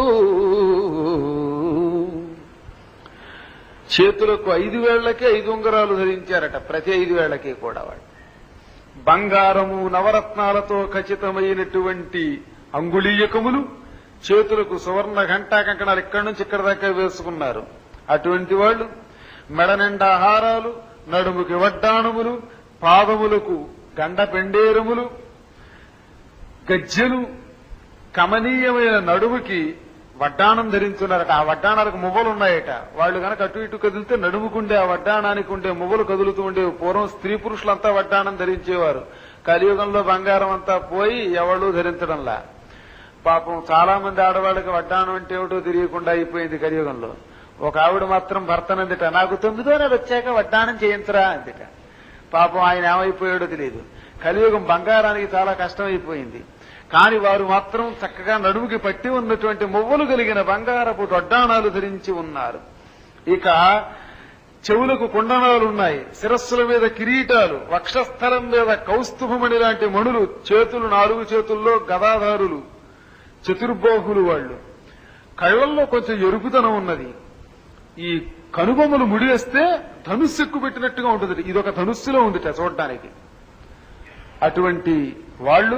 చేతులకు ఐదు వేళ్లకే ఐదు ఉంగరాలు ధరించారట ప్రతి ఐదు వేళ్లకి కూడా వాడు బంగారము నవరత్నాలతో ఖచ్చితమైనటువంటి అంగుళీయకములు చేతులకు సువర్ణ ఘంటా కంకణాలు ఇక్కడి నుంచి ఇక్కడ దాకా వేసుకున్నారు అటువంటి వాళ్ళు మెడ నిండా హారాలు నడుముకి వడ్డాణములు పాదములకు గండ పెండేరములు గజ్జెలు కమనీయమైన నడుముకి వడ్డాణం ధరించున్నారట ఆ వడ్డాణాలకు మువ్వలు ఉన్నాయట వాళ్ళు గనక అటు ఇటు కదిలితే నడుముకుండే ఆ వడ్డాణానికి ఉండే మువ్వలు కదులుతూ ఉండేవి పూర్వం స్త్రీ పురుషులంతా వడ్డాణం ధరించేవారు కలియుగంలో బంగారం అంతా పోయి ఎవళ్ళు ధరించడంలా పాపం చాలా మంది ఆడవాళ్ళకి వడ్డాణం అంటే ఏమిటో తెలియకుండా అయిపోయింది కలియుగంలో ఒక ఆవిడ మాత్రం భర్తనందిట నాకు తొమ్మిదో నెల వచ్చాక వడ్డాణం చేయించరా అందిట పాపం ఆయన ఏమైపోయాడో తెలియదు కలియుగం బంగారానికి చాలా కష్టం అయిపోయింది కాని వారు మాత్రం చక్కగా నడుముకి పట్టి ఉన్నటువంటి మువ్వలు కలిగిన బంగారపు దొడ్డాణాలు ధరించి ఉన్నారు ఇక చెవులకు కుండనాలు ఉన్నాయి శిరస్సుల మీద కిరీటాలు వక్షస్థలం మీద కౌస్తుభమణి లాంటి మణులు చేతులు నాలుగు చేతుల్లో గదాధారులు చతుర్బాహులు వాళ్ళు కళ్ళల్లో కొంచెం ఎరుపుదనం ఉన్నది ఈ కనుబొమ్మలు ముడివేస్తే ధనుస్సు ఎక్కువ పెట్టినట్టుగా ఉంటుంది ఇది ఒక ధనుస్సులో ఉంది చూడడానికి అటువంటి వాళ్ళు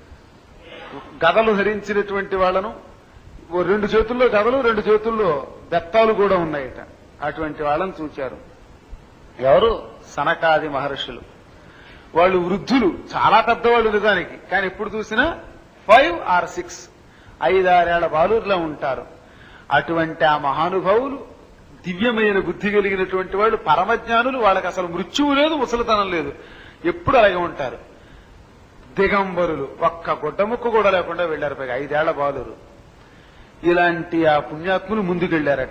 గదలు ధరించినటువంటి వాళ్ళను ఓ రెండు చేతుల్లో గదలు రెండు చేతుల్లో బెత్తాలు కూడా ఉన్నాయట అటువంటి వాళ్ళని చూచారు ఎవరు సనకాది మహర్షులు వాళ్ళు వృద్ధులు చాలా పెద్దవాళ్ళు నిజానికి కానీ ఎప్పుడు చూసినా ఫైవ్ ఆర్ సిక్స్ ఐదారేళ్ల బాలుర్లా ఉంటారు అటువంటి ఆ మహానుభావులు దివ్యమైన బుద్ధి కలిగినటువంటి వాళ్ళు పరమజ్ఞానులు వాళ్ళకి అసలు మృత్యువు లేదు ముసలితనం లేదు ఎప్పుడు అలాగే ఉంటారు దిగంబరులు ఒక్క గుడ్డముక్క కూడా లేకుండా వెళ్లారు పైగా ఐదేళ్ల బాలురు ఇలాంటి ఆ పుణ్యాత్ములు ముందుకెళ్లారట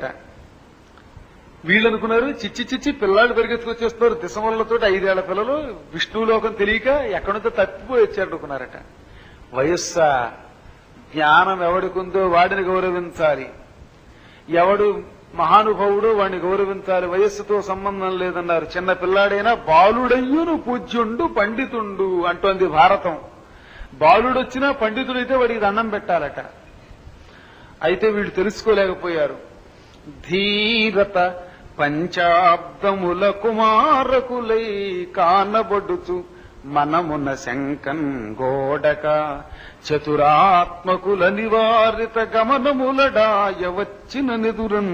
వీళ్ళు అనుకున్నారు చిచ్చి చిచ్చి పిల్లాళ్ళు పరిగెత్తుకొచ్చేస్తున్నారు దిశమలతో ఐదేళ్ల పిల్లలు విష్ణులోకం తెలియక ఎక్కడితో తప్పిపోయి వచ్చారు అనుకున్నారట వయస్సా జ్ఞానం ఎవడికుందో వాడిని గౌరవించాలి ఎవడు మహానుభావుడు వాడిని గౌరవించాలి వయస్సుతో సంబంధం లేదన్నారు చిన్న పిల్లాడైనా బాలుడయ్యును పూజ్యుండు పండితుండు అంటోంది భారతం బాలుడొచ్చినా పండితుడైతే వాడికి దండం పెట్టాలట అయితే వీళ్ళు తెలుసుకోలేకపోయారు ధీరత పంచాబ్దముల కుమారకులై కానబడుచు మనమున శంకన్ గోడక చతురాత్మకుల నివారిత గమనములడాయ వచ్చిన నిదురన్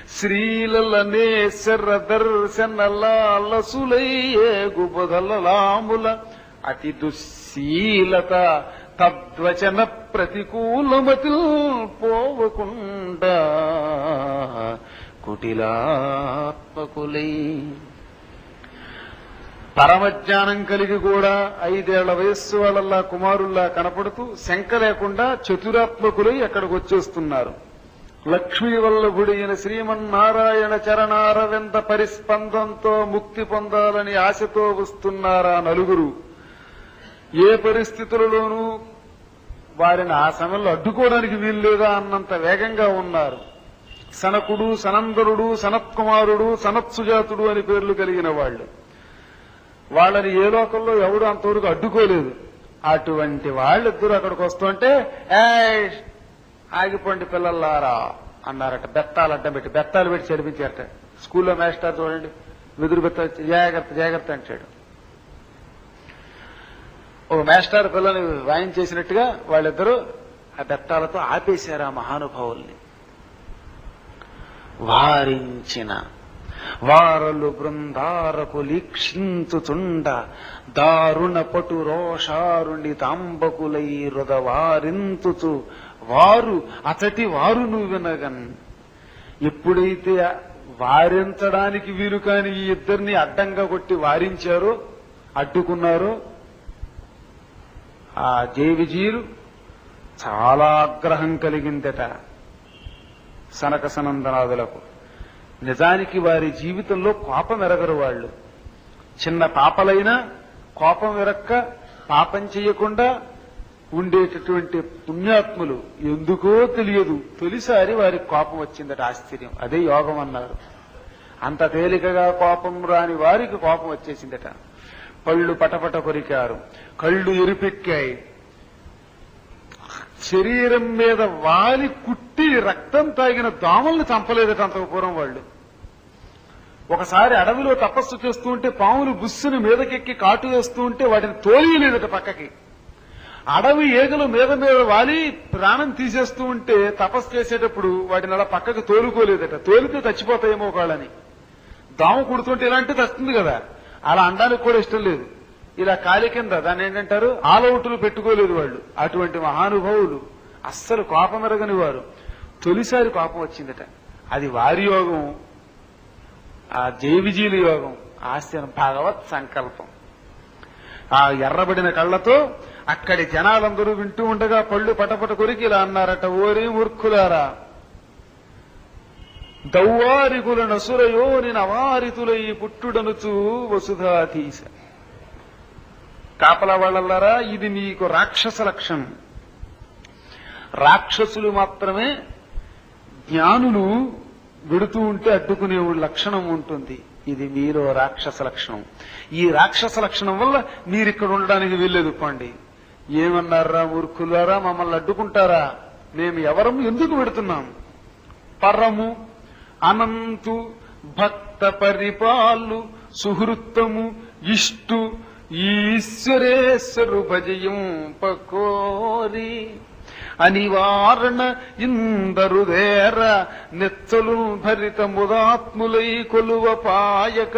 శ్రీలనేశ్వర దర్శనలాలసులయ్యేగు బొదలలాముల అతి దుశ్శీలత తద్వచన ప్రతికూలమతి పోవకుండా కుటిలాత్మకులై పరమజ్ఞానం కలిగి కూడా ఐదేళ్ల వయస్సు వాళ్ళల్లా కుమారుల్లా కనపడుతూ శంక లేకుండా చతురాత్మకులై అక్కడికి వచ్చేస్తున్నారు లక్ష్మీ వల్లభుడి అయిన శ్రీమన్నారాయణ చరణారవింద పరిస్పందంతో ముక్తి పొందాలని ఆశతో వస్తున్నారా నలుగురు ఏ పరిస్థితులలోనూ వారిని ఆ సమయంలో అడ్డుకోవడానికి వీల్లేదా అన్నంత వేగంగా ఉన్నారు సనకుడు సనందరుడు సనత్కుమారుడు సనత్సుజాతుడు అని పేర్లు కలిగిన వాళ్ళు వాళ్ళని ఏ లోకంలో ఎవడు అంతవరకు అడ్డుకోలేదు అటువంటి వాళ్ళిద్దరు అక్కడికి వస్తుంటే "ఏయ్, ఆగిపోండి పిల్లలారా అన్నారట బెత్తాలు అడ్డం పెట్టి బెత్తాలు పెట్టి చదివించారట స్కూల్లో మాస్టర్ చూడండి వెదురు బెత్త జాగ్రత్త జాగ్రత్త అంటాడు ఓ మాస్టర్ పిల్లని వాయించేసినట్టుగా వాళ్ళిద్దరూ ఆ బెత్తాలతో ఆపేశారు ఆ మహానుభావుల్ని వారించిన వారలు బృందారపు లీక్షించుచుండ దారుణ పటు రోషారుణి తాంబకులై రుదవారింతుచు వారు అతటి వారు నువ్వు వినగన్ ఎప్పుడైతే వారించడానికి వీలు కాని ఈ ఇద్దరిని అడ్డంగా కొట్టి వారించారో అడ్డుకున్నారో ఆ జైవిజీలు చాలా ఆగ్రహం కలిగిందట సనక సనందనాదులకు నిజానికి వారి జీవితంలో కోపం ఎరగరు వాళ్ళు చిన్న పాపలైనా కోపం ఎరక్క పాపం చేయకుండా ఉండేటటువంటి పుణ్యాత్ములు ఎందుకో తెలియదు తొలిసారి వారికి కోపం వచ్చిందట ఆశ్చర్యం అదే యోగం అన్నారు అంత తేలికగా కోపం రాని వారికి కోపం వచ్చేసిందట పళ్ళు పటపట కొరికారు కళ్ళు ఎరిపెక్కాయి శరీరం మీద వాలి కుట్టి రక్తం తాగిన దోమల్ని చంపలేదట అంత పూర్వం వాళ్ళు ఒకసారి అడవిలో తపస్సు చేస్తూ ఉంటే పాములు బుస్సుని మీదకెక్కి కాటు వేస్తూ ఉంటే వాటిని తోలియలేదట పక్కకి అడవి ఏగలు మీద మీద వాలి ప్రాణం తీసేస్తూ ఉంటే తపస్సు చేసేటప్పుడు వాటిని అలా పక్కకి తోలుకోలేదట తోలితే చచ్చిపోతాయేమో ఒకళ్ళని దోమ కుడుతుంటే ఇలాంటి వస్తుంది కదా అలా అనడానికి కూడా ఇష్టం లేదు ఇలా కాలి కింద దాన్ని ఏంటంటారు ఆలౌటులు పెట్టుకోలేదు వాళ్ళు అటువంటి మహానుభావులు అస్సలు కోపం ఎరగని వారు తొలిసారి కోపం వచ్చిందట అది వారి యోగం ఆ జైవిజీల యోగం ఆశ్చర్యం భగవత్ సంకల్పం ఆ ఎర్రబడిన కళ్ళతో అక్కడి జనాలందరూ వింటూ ఉండగా పళ్ళు పటపట కొరికి ఇలా అన్నారట ఓరి మూర్ఖులారా దౌవారికుల నసురయోని నవారితులై పుట్టుడనుచు వసుధాతీశ కాపలా వాళ్ళలారా ఇది మీకు రాక్షస లక్షణం రాక్షసులు మాత్రమే జ్ఞానులు వెడుతూ ఉంటే అడ్డుకునే లక్షణం ఉంటుంది ఇది మీలో రాక్షస లక్షణం ఈ రాక్షస లక్షణం వల్ల మీరు ఇక్కడ ఉండడానికి వీల్లేదు పండి ఏమన్నారా మూర్ఖులారా మమ్మల్ని అడ్డుకుంటారా మేము ఎవరం ఎందుకు పెడుతున్నాం పరము అనంతు భక్త పరిపాలు సుహృత్తము ఇష్టు ఈశ్వరేశ్వరు భజయం పకోరి అనివారణ ఇందరుదేర నెచ్చలు భరిత ముదాత్ములై కొలువ పాయక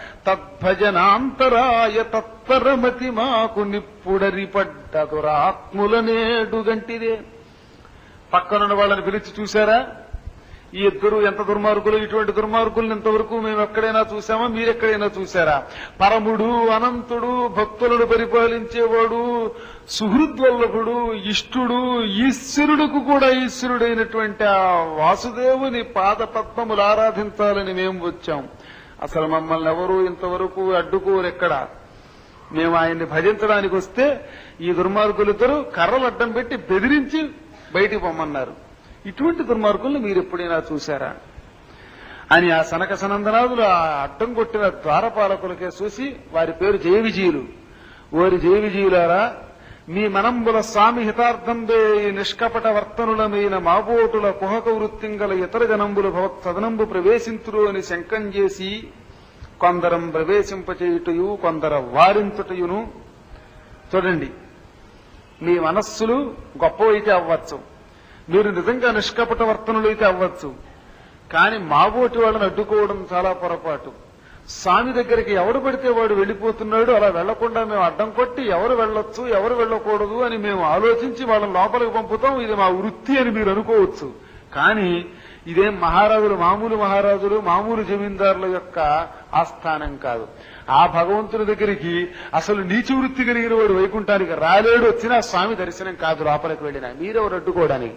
తద్భజనాంతరాయ తత్పరమతి మాకు నిప్పుడరి పడ్డ దురాత్ముల నేడు గంటిదే పక్కనున్న వాళ్ళని పిలిచి చూశారా ఈ ఇద్దరు ఎంత దుర్మార్గులు ఇటువంటి దుర్మార్గులను ఇంతవరకు మేము ఎక్కడైనా చూసామా మీరెక్కడైనా చూసారా పరముడు అనంతుడు భక్తులను పరిపాలించేవాడు సుహృద్వల్లభుడు ఇష్టుడు ఈశ్వరుడుకు కూడా ఈశ్వరుడైనటువంటి ఆ వాసుదేవుని పాద పద్మములు ఆరాధించాలని మేము వచ్చాం అసలు మమ్మల్ని ఎవరు ఇంతవరకు అడ్డుకోరెక్కడ మేము ఆయన్ని భజించడానికి వస్తే ఈ దుర్మార్గులిద్దరూ కర్రలు అడ్డం పెట్టి బెదిరించి బయటికి పొమ్మన్నారు ఇటువంటి దుర్మార్గుల్ని మీరు ఎప్పుడైనా చూశారా అని ఆ సనక సనందనాదులు ఆ అడ్డం కొట్టిన ద్వారపాలకులకే చూసి వారి పేరు జయ విజయులు ఓరి జయ విజయులారా మీ మనంబుల స్వామి హితార్థంబే ఈ నిష్కపట వర్తనులమైన మాబోటుల కుహక వృత్తింగల ఇతర జనంబులు భవత్ సదనంబు ప్రవేశింతురు అని శంకం చేసి కొందరం ప్రవేశింపచేయుటయు కొందర వారించుటయును చూడండి మీ మనస్సులు గొప్పవైతే అవ్వచ్చు మీరు నిజంగా నిష్కపట వర్తనులు అయితే అవ్వచ్చు కానీ మాబోటి వాళ్ళని అడ్డుకోవడం చాలా పొరపాటు స్వామి దగ్గరికి ఎవరు పడితే వాడు వెళ్ళిపోతున్నాడు అలా వెళ్లకుండా మేము అడ్డం కొట్టి ఎవరు వెళ్ళొచ్చు ఎవరు వెళ్ళకూడదు అని మేము ఆలోచించి వాళ్ళని లోపలికి పంపుతాం ఇది మా వృత్తి అని మీరు అనుకోవచ్చు కానీ ఇదేం మహారాజులు మామూలు మహారాజులు మామూలు జమీందారుల యొక్క ఆస్థానం కాదు ఆ భగవంతుని దగ్గరికి అసలు నీచి వృత్తి కలిగిన వాడు వైకుంఠానికి రాలేడు వచ్చినా స్వామి దర్శనం కాదు లోపలికి వెళ్ళినా మీరెవరు అడ్డుకోవడానికి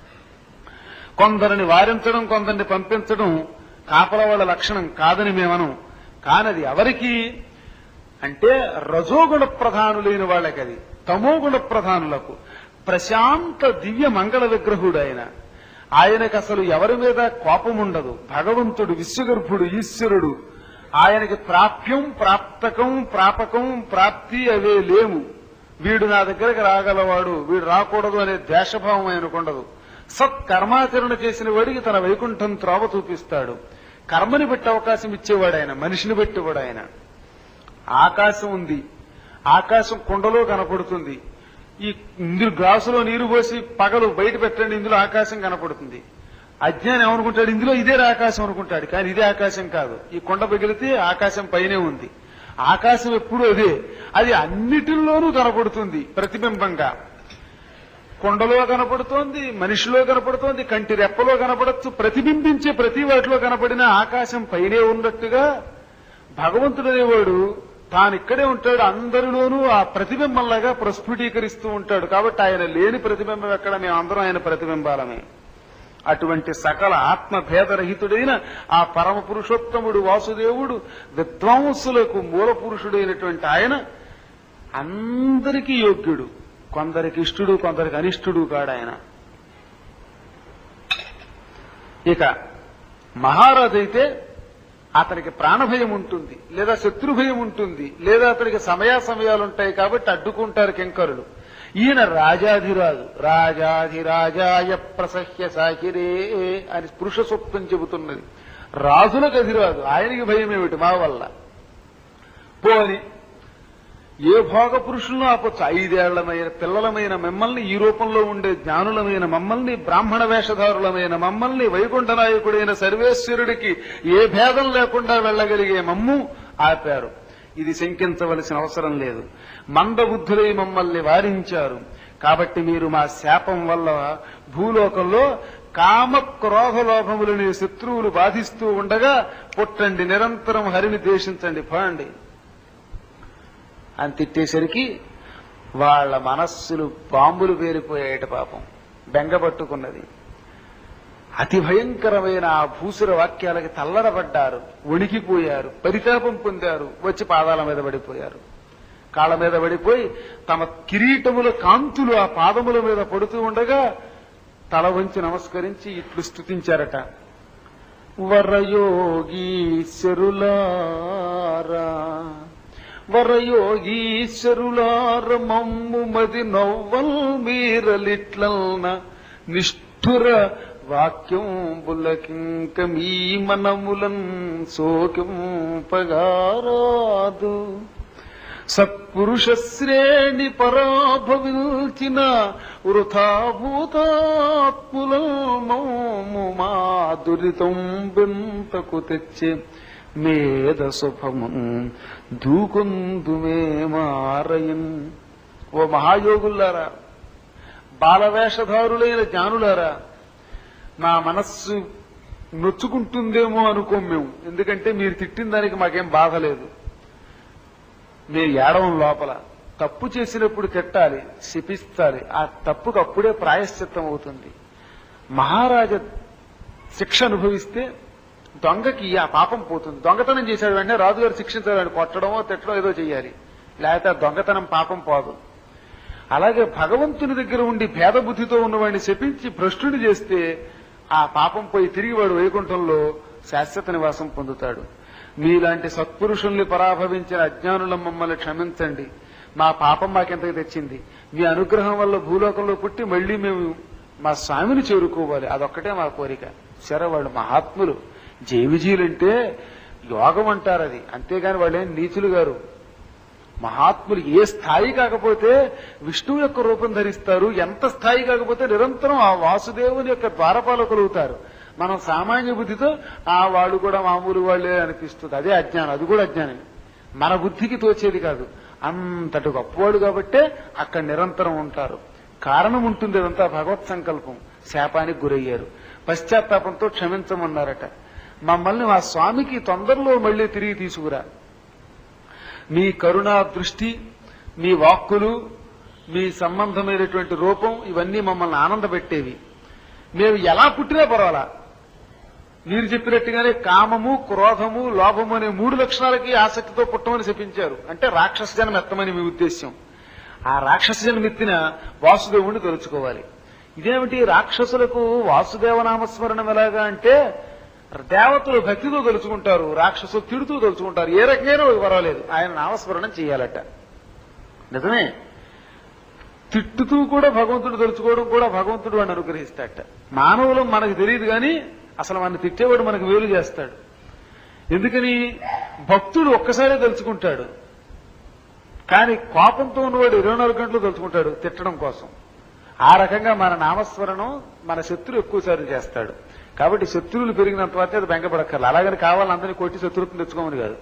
కొందరిని వారించడం కొందరిని పంపించడం కాపల వాళ్ళ లక్షణం కాదని మేమనం కానది ఎవరికి అంటే రజోగుణ ప్రధానులైన వాళ్ళకి అది తమోగుణ ప్రధానులకు ప్రశాంత దివ్య మంగళ విగ్రహుడు ఆయన ఆయనకు అసలు ఎవరి మీద కోపం ఉండదు భగవంతుడు విశ్వగర్భుడు ఈశ్వరుడు ఆయనకి ప్రాప్యం ప్రాప్తకం ప్రాపకం ప్రాప్తి అవే లేవు వీడు నా దగ్గరకు రాగలవాడు వీడు రాకూడదు అనే దేశభావం ఆయనకు ఉండదు సత్కర్మాచరణ చేసిన వాడికి తన వైకుంఠం త్రోవ చూపిస్తాడు కర్మని బట్టి అవకాశం ఇచ్చేవాడు ఆయన మనిషిని బట్టివాడు ఆయన ఆకాశం ఉంది ఆకాశం కుండలో కనపడుతుంది ఈ ఇందులో గ్లాసులో నీరు పోసి పగలు బయట పెట్టండి ఇందులో ఆకాశం కనపడుతుంది అజ్ఞానం ఏమనుకుంటాడు ఇందులో ఇదే ఆకాశం అనుకుంటాడు కానీ ఇదే ఆకాశం కాదు ఈ కొండ పగిలితే ఆకాశం పైనే ఉంది ఆకాశం ఎప్పుడూ అదే అది అన్నిటిలోనూ కనపడుతుంది ప్రతిబింబంగా కొండలో కనపడుతోంది మనిషిలో కనపడుతోంది కంటి రెప్పలో కనపడచ్చు ప్రతిబింబించే ప్రతి వాటిలో కనపడిన ఆకాశం పైనే ఉన్నట్టుగా భగవంతుడు అనేవాడు తాను ఇక్కడే ఉంటాడు అందరిలోనూ ఆ ప్రతిబింబంలాగా ప్రస్ఫుటీకరిస్తూ ఉంటాడు కాబట్టి ఆయన లేని ప్రతిబింబం ఎక్కడ మేము అందరం ఆయన ప్రతిబింబాలమే అటువంటి సకల ఆత్మ భేదరహితుడైన ఆ పరమ పురుషోత్తముడు వాసుదేవుడు విద్వాంసులకు మూల పురుషుడైనటువంటి ఆయన అందరికీ యోగ్యుడు కొందరికి ఇష్టుడు కొందరికి అనిష్టుడు కాడు ఆయన ఇక మహారాజు అయితే అతనికి ప్రాణభయం ఉంటుంది లేదా శత్రుభయం ఉంటుంది లేదా అతనికి సమయా సమయాలు ఉంటాయి కాబట్టి అడ్డుకుంటారు కింకరులు ఈయన రాజాధిరాజు రాజాధిరాజాయ ప్రసహ్య సాహిరే అని పురుష సూక్తం చెబుతున్నది రాజులకు అధిరాజు ఆయనకి భయం ఏమిటి మా వల్ల పోని ఏ భోగ పురుషులను ఆపొచ్చు ఐదేళ్లమైన పిల్లలమైన మిమ్మల్ని ఈ రూపంలో ఉండే జ్ఞానులమైన మమ్మల్ని బ్రాహ్మణ వేషధారులమైన మమ్మల్ని వైకుంఠ నాయకుడైన సర్వేశ్వరుడికి ఏ భేదం లేకుండా వెళ్ళగలిగే మమ్ము ఆపారు ఇది శంకించవలసిన అవసరం లేదు మందబుద్ధులై మమ్మల్ని వారించారు కాబట్టి మీరు మా శాపం వల్ల భూలోకంలో కామ క్రోధ లోభములని శత్రువులు బాధిస్తూ ఉండగా పుట్టండి నిరంతరం హరిని ద్వేషించండి పోండి అని తిట్టేసరికి వాళ్ళ మనస్సులు బాంబులు పేరిపోయాయట పాపం బెంగ పట్టుకున్నది అతి భయంకరమైన ఆ భూసుర వాక్యాలకి తల్లడబడ్డారు వణికిపోయారు పరితాపం పొందారు వచ్చి పాదాల మీద పడిపోయారు కాళ్ళ మీద పడిపోయి తమ కిరీటముల కాంతులు ఆ పాదముల మీద పడుతూ ఉండగా తల వంచి నమస్కరించి ఇట్లు స్థుతించారట వరయోగీశ్వరులారా వరయోగీశ్వరులార మమ్ము మది నవ్వల్ మీరలిట్లల్న నిష్ఠుర వాక్యం బులకింక మీ మనములన్ సోకిం పగారాదు సత్పురుష శ్రేణి పరాభవిల్చిన వృథాభూతాత్ములము మా దురితం బెంతకు తెచ్చే మేధ శుభము దూకుందుమే మారయన్ ఓ మహాయోగుల్లారా బాలవేషధారులైన జ్ఞానులారా నా మనస్సు నొచ్చుకుంటుందేమో అనుకోం మేము ఎందుకంటే మీరు తిట్టిన దానికి మాకేం బాధ లేదు మీరు ఏడవం లోపల తప్పు చేసినప్పుడు తిట్టాలి శిపిస్తాలి ఆ తప్పుకు అప్పుడే ప్రాయశ్చిత్తం అవుతుంది మహారాజ శిక్ష అనుభవిస్తే దొంగకి ఆ పాపం పోతుంది దొంగతనం చేశాడు వెంటనే రాజుగారు శిక్షించాలని కొట్టడమో తిట్టడం ఏదో చేయాలి లేకపోతే ఆ దొంగతనం పాపం పోదు అలాగే భగవంతుని దగ్గర ఉండి భేద బుద్ధితో ఉన్నవాడిని శపించి భ్రష్టుని చేస్తే ఆ పాపం పోయి తిరిగి వాడు వైకుంఠంలో శాశ్వత నివాసం పొందుతాడు మీలాంటి సత్పురుషుల్ని పరాభవించిన అజ్ఞానుల మమ్మల్ని క్షమించండి మా పాపం మాకెంతకు తెచ్చింది మీ అనుగ్రహం వల్ల భూలోకంలో పుట్టి మళ్ళీ మేము మా స్వామిని చేరుకోవాలి అదొక్కటే మా కోరిక సరే వాళ్ళు మహాత్ములు జైవిజీలంటే యోగం అంటారు అది అంతేగాని వాళ్ళేం నీచులు గారు మహాత్ములు ఏ స్థాయి కాకపోతే విష్ణువు యొక్క రూపం ధరిస్తారు ఎంత స్థాయి కాకపోతే నిరంతరం ఆ వాసుదేవుని యొక్క ద్వారపాలకులవుతారు మనం సామాన్య బుద్ధితో ఆ వాళ్ళు కూడా మామూలు వాళ్ళే అనిపిస్తుంది అదే అజ్ఞానం అది కూడా అజ్ఞానం మన బుద్ధికి తోచేది కాదు అంతటి గొప్పవాడు కాబట్టే అక్కడ నిరంతరం ఉంటారు కారణం ఉంటుంది ఇదంతా భగవత్ సంకల్పం శాపానికి గురయ్యారు పశ్చాత్తాపంతో క్షమించమన్నారట మమ్మల్ని మా స్వామికి తొందరలో మళ్ళీ తిరిగి తీసుకురా మీ కరుణా దృష్టి మీ వాక్కులు మీ సంబంధమైనటువంటి రూపం ఇవన్నీ మమ్మల్ని ఆనందపెట్టేవి మేము ఎలా పుట్టినా పర్వాలా మీరు చెప్పినట్టుగానే కామము క్రోధము లోభము అనే మూడు లక్షణాలకి ఆసక్తితో పుట్టమని చెప్పించారు అంటే రాక్షస జనం ఎత్తమని మీ ఉద్దేశ్యం ఆ రాక్షస జనం ఎత్తిన వాసుదేవుణ్ణి తలుచుకోవాలి ఇదేమిటి రాక్షసులకు వాసుదేవ నామస్మరణం ఎలాగా అంటే దేవతలు భక్తితో తలుచుకుంటారు రాక్షసులు తిడుతూ తలుచుకుంటారు ఏ రకంగా పర్వాలేదు ఆయన నామస్మరణం చేయాలట నిజమే తిట్టుతూ కూడా భగవంతుడు తలుచుకోవడం కూడా భగవంతుడు వాడిని అనుగ్రహిస్తాడట మానవులు మనకు తెలియదు కానీ అసలు మన తిట్టేవాడు మనకు వేలు చేస్తాడు ఎందుకని భక్తుడు ఒక్కసారే తలుచుకుంటాడు కానీ కోపంతో ఉన్నవాడు ఇరవై నాలుగు గంటలు తలుచుకుంటాడు తిట్టడం కోసం ఆ రకంగా మన నామస్మరణం మన శత్రువు ఎక్కువసార్లు చేస్తాడు కాబట్టి శత్రువులు పెరిగినంత వరకు అది బెంగపడక్కర్లేదు అలాగని కావాలని అందరినీ కొట్టి శత్రుత్వం తెచ్చుకోమని కాదు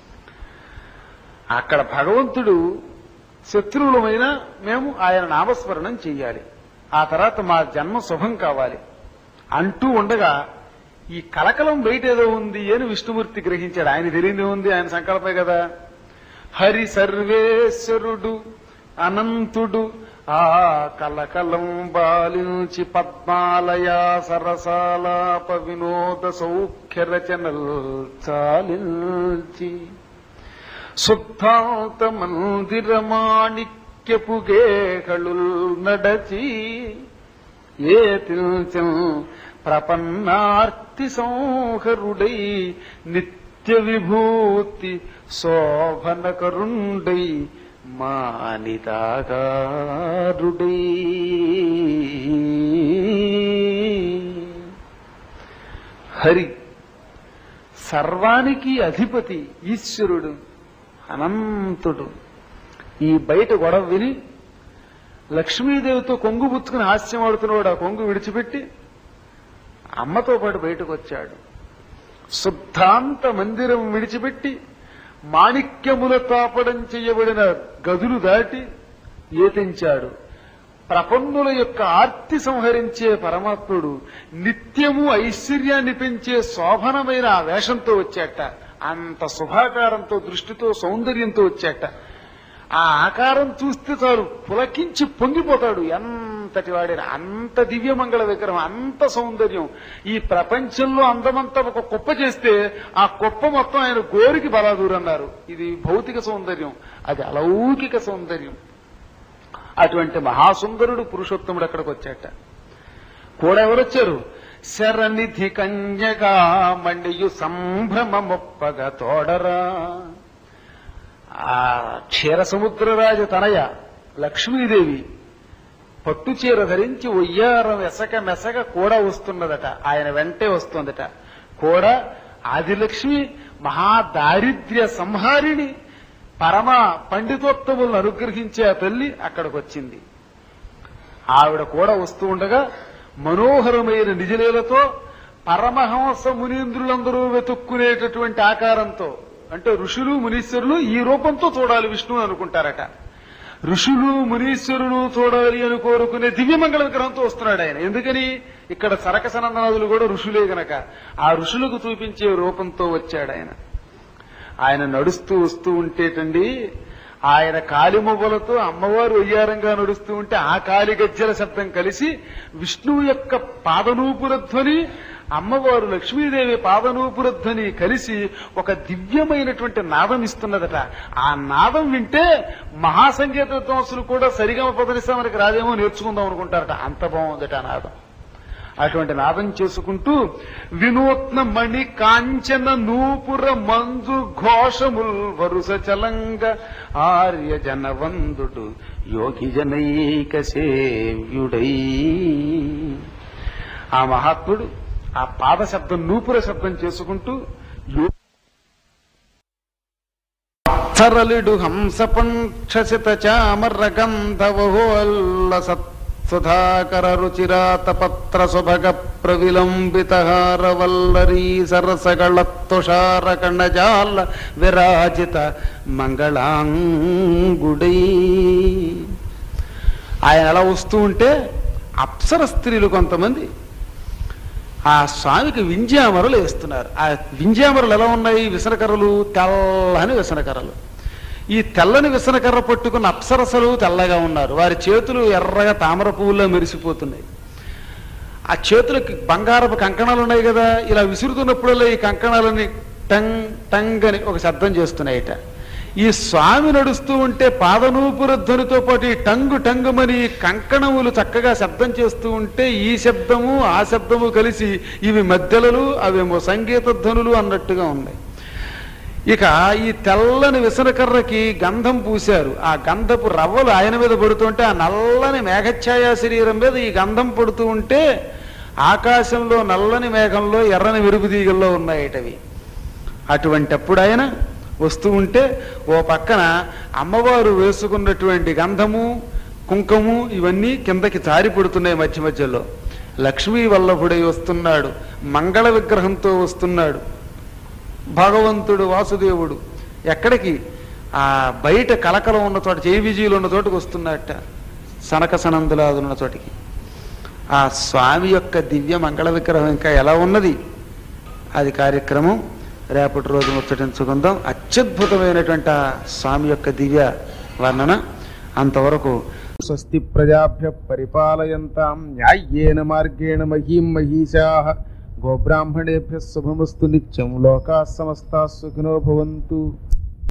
అక్కడ భగవంతుడు శత్రువులమైన మేము ఆయన నామస్మరణం చెయ్యాలి ఆ తర్వాత మా జన్మ శుభం కావాలి అంటూ ఉండగా ఈ కలకలం బయట ఏదో ఉంది అని విష్ణుమూర్తి గ్రహించాడు ఆయన తెలియదు ఉంది ఆయన సంకల్పమే కదా హరి సర్వేశ్వరుడు అనంతుడు ఆ కలకలం బాలించి పద్మాలయ సరసాలాప వినోద సౌఖ్య రచనల్ చాలించి శుద్ధాంత మందిర మాణిక్యపు గేహళుల్ నడచి ఏ తిల్చం ప్రపన్నార్తి సంహరుడై నిత్య విభూతి శోభనకరుండై మానితాగారుడై హరి సర్వానికి అధిపతి ఈశ్వరుడు అనంతుడు ఈ బయట గొడవ విని లక్ష్మీదేవితో కొంగు పుచ్చుకుని హాస్యం ఆడుతున్నవాడు ఆ కొంగు విడిచిపెట్టి అమ్మతో పాటు బయటకు వచ్చాడు శుద్ధాంత మందిరం విడిచిపెట్టి మాణిక్యముల తాపడం చేయబడిన గదులు దాటి ఏతించాడు ప్రపన్నుల యొక్క ఆర్తి సంహరించే పరమాత్ముడు నిత్యము ఐశ్వర్యాన్ని పెంచే శోభనమైన ఆ వేషంతో వచ్చాట అంత శుభాకారంతో దృష్టితో సౌందర్యంతో వచ్చాట ఆ ఆకారం చూస్తే చాలు పులకించి పొంగిపోతాడు ఎంతటి వాడిన అంత దివ్యమంగళ విగ్రహం అంత సౌందర్యం ఈ ప్రపంచంలో అందమంతా ఒక కుప్ప చేస్తే ఆ కుప్ప మొత్తం ఆయన గోరికి బలాదూరన్నారు ఇది భౌతిక సౌందర్యం అది అలౌకిక సౌందర్యం అటువంటి మహాసుందరుడు పురుషోత్తముడు అక్కడికి వచ్చాట కూడా ఎవరొచ్చారు శరనిధి కన్యగా మండియు సంభ్రమమొప్పగ తోడరా ఆ క్షీర సముద్రరాజు తనయ లక్ష్మీదేవి పట్టు చీర ధరించి ఒయ్యారం ఎసక మెసక కూడా వస్తున్నదట ఆయన వెంటే వస్తుందట కూడా ఆదిలక్ష్మి మహా దారిద్ర్య సంహారిణి పరమ పండితోత్తములను అనుగ్రహించే ఆ తల్లి అక్కడికి వచ్చింది ఆవిడ కూడా వస్తూ ఉండగా మనోహరమైన నిజలేలతో పరమహంస మునీంద్రులందరూ వెతుక్కునేటటువంటి ఆకారంతో అంటే ఋషులు మునీశ్వరులు ఈ రూపంతో చూడాలి విష్ణువు అనుకుంటారట ఋషులు మునీశ్వరులు చూడాలి అని కోరుకునే దివ్యమంగళ విగ్రహంతో వస్తున్నాడు ఆయన ఎందుకని ఇక్కడ సరకసనందనాదులు కూడా ఋషులే గనక ఆ ఋషులకు చూపించే రూపంతో వచ్చాడు ఆయన ఆయన నడుస్తూ వస్తూ ఉంటేటండి ఆయన కాలిమొవ్వలతో అమ్మవారు ఒయ్యారంగా నడుస్తూ ఉంటే ఆ కాలి గజ్జల శబ్దం కలిసి విష్ణువు యొక్క పాదనూపుర ధ్వని అమ్మవారు లక్ష్మీదేవి పాదనూపుర ధ్వని కలిసి ఒక దివ్యమైనటువంటి నాదం ఇస్తున్నదట ఆ నాదం వింటే మహాసంగీత విద్వాంసులు కూడా సరిగమ పదనిస్తా మనకి రాదేమో నేర్చుకుందాం అనుకుంటారట అంత బాగుందట ఆ నాదం అటువంటి నాదం చేసుకుంటూ వినూత్న మణి కాంచన నూపుర మంజు ఘోషముల్ వరుస చలంగ ఆర్య జనవందుడు యోగి జనైక సేవ్యుడై ఆ మహాత్ముడు ఆ పాద శబ్దం నూపుర శబ్దం చేసుకుంటూ యో- తరలిడు హంస పంక్షసిత చామర గంధవోల్ల సత్సుధాకర రుచిరాత పత్ర సుభగ ప్రవిలంబిత హారవల్లరీ సరసగళ తుషార కణజాల విరాజిత మంగళాంగుడై ఆయన అలా వస్తూ ఉంటే అప్సర స్త్రీలు కొంతమంది ఆ స్వామికి వింజామరలు వేస్తున్నారు ఆ వింజామరలు ఎలా ఉన్నాయి విసనకర్రలు తెల్లని విసనకర్రలు ఈ తెల్లని విసనకర్ర పట్టుకున్న అప్సరసలు తెల్లగా ఉన్నారు వారి చేతులు ఎర్రగా తామర పువ్వుల్లో మెరిసిపోతున్నాయి ఆ చేతులకి బంగారపు కంకణాలు ఉన్నాయి కదా ఇలా విసురుతున్నప్పుడల్లా ఈ కంకణాలని టంగ్ టంగ్ అని ఒక శబ్దం చేస్తున్నాయట ఈ స్వామి నడుస్తూ ఉంటే పాదనూపుర ధ్వనితో పాటు ఈ టంగు టంగుమని ఈ కంకణములు చక్కగా శబ్దం చేస్తూ ఉంటే ఈ శబ్దము ఆ శబ్దము కలిసి ఇవి మధ్యలలు అవేమో సంగీత ధ్వనులు అన్నట్టుగా ఉన్నాయి ఇక ఈ తెల్లని విసనకర్రకి గంధం పూశారు ఆ గంధపు రవ్వలు ఆయన మీద పడుతుంటే ఆ నల్లని మేఘఛాయా శరీరం మీద ఈ గంధం పడుతూ ఉంటే ఆకాశంలో నల్లని మేఘంలో ఎర్రని మెరుపు తీగల్లో ఉన్నాయటవి అటువంటప్పుడు ఆయన వస్తూ ఉంటే ఓ పక్కన అమ్మవారు వేసుకున్నటువంటి గంధము కుంకము ఇవన్నీ కిందకి జారి పడుతున్నాయి మధ్య మధ్యలో లక్ష్మీ వల్లభుడై వస్తున్నాడు మంగళ విగ్రహంతో వస్తున్నాడు భగవంతుడు వాసుదేవుడు ఎక్కడికి ఆ బయట కలకలం ఉన్న చోట జై విజయులు ఉన్న చోటుకు వస్తున్నట్ట సనక సనందులాదు ఉన్న చోటికి ఆ స్వామి యొక్క దివ్య మంగళ విగ్రహం ఇంకా ఎలా ఉన్నది అది కార్యక్రమం రేపటి రోజు ముచ్చటించుకుందాం అత్యద్భుతమైనటువంటి ఆ స్వామి యొక్క దివ్య వర్ణన అంతవరకు స్వస్తి ప్రజాభ్య పరిపాలయంతాం న్యాయ్యేన మార్గేణ మహీం మహీషా గోబ్రాహ్మణేభ్య శుభమస్తు నిత్యం లోకా సమస్తా సుఖినో భవంతు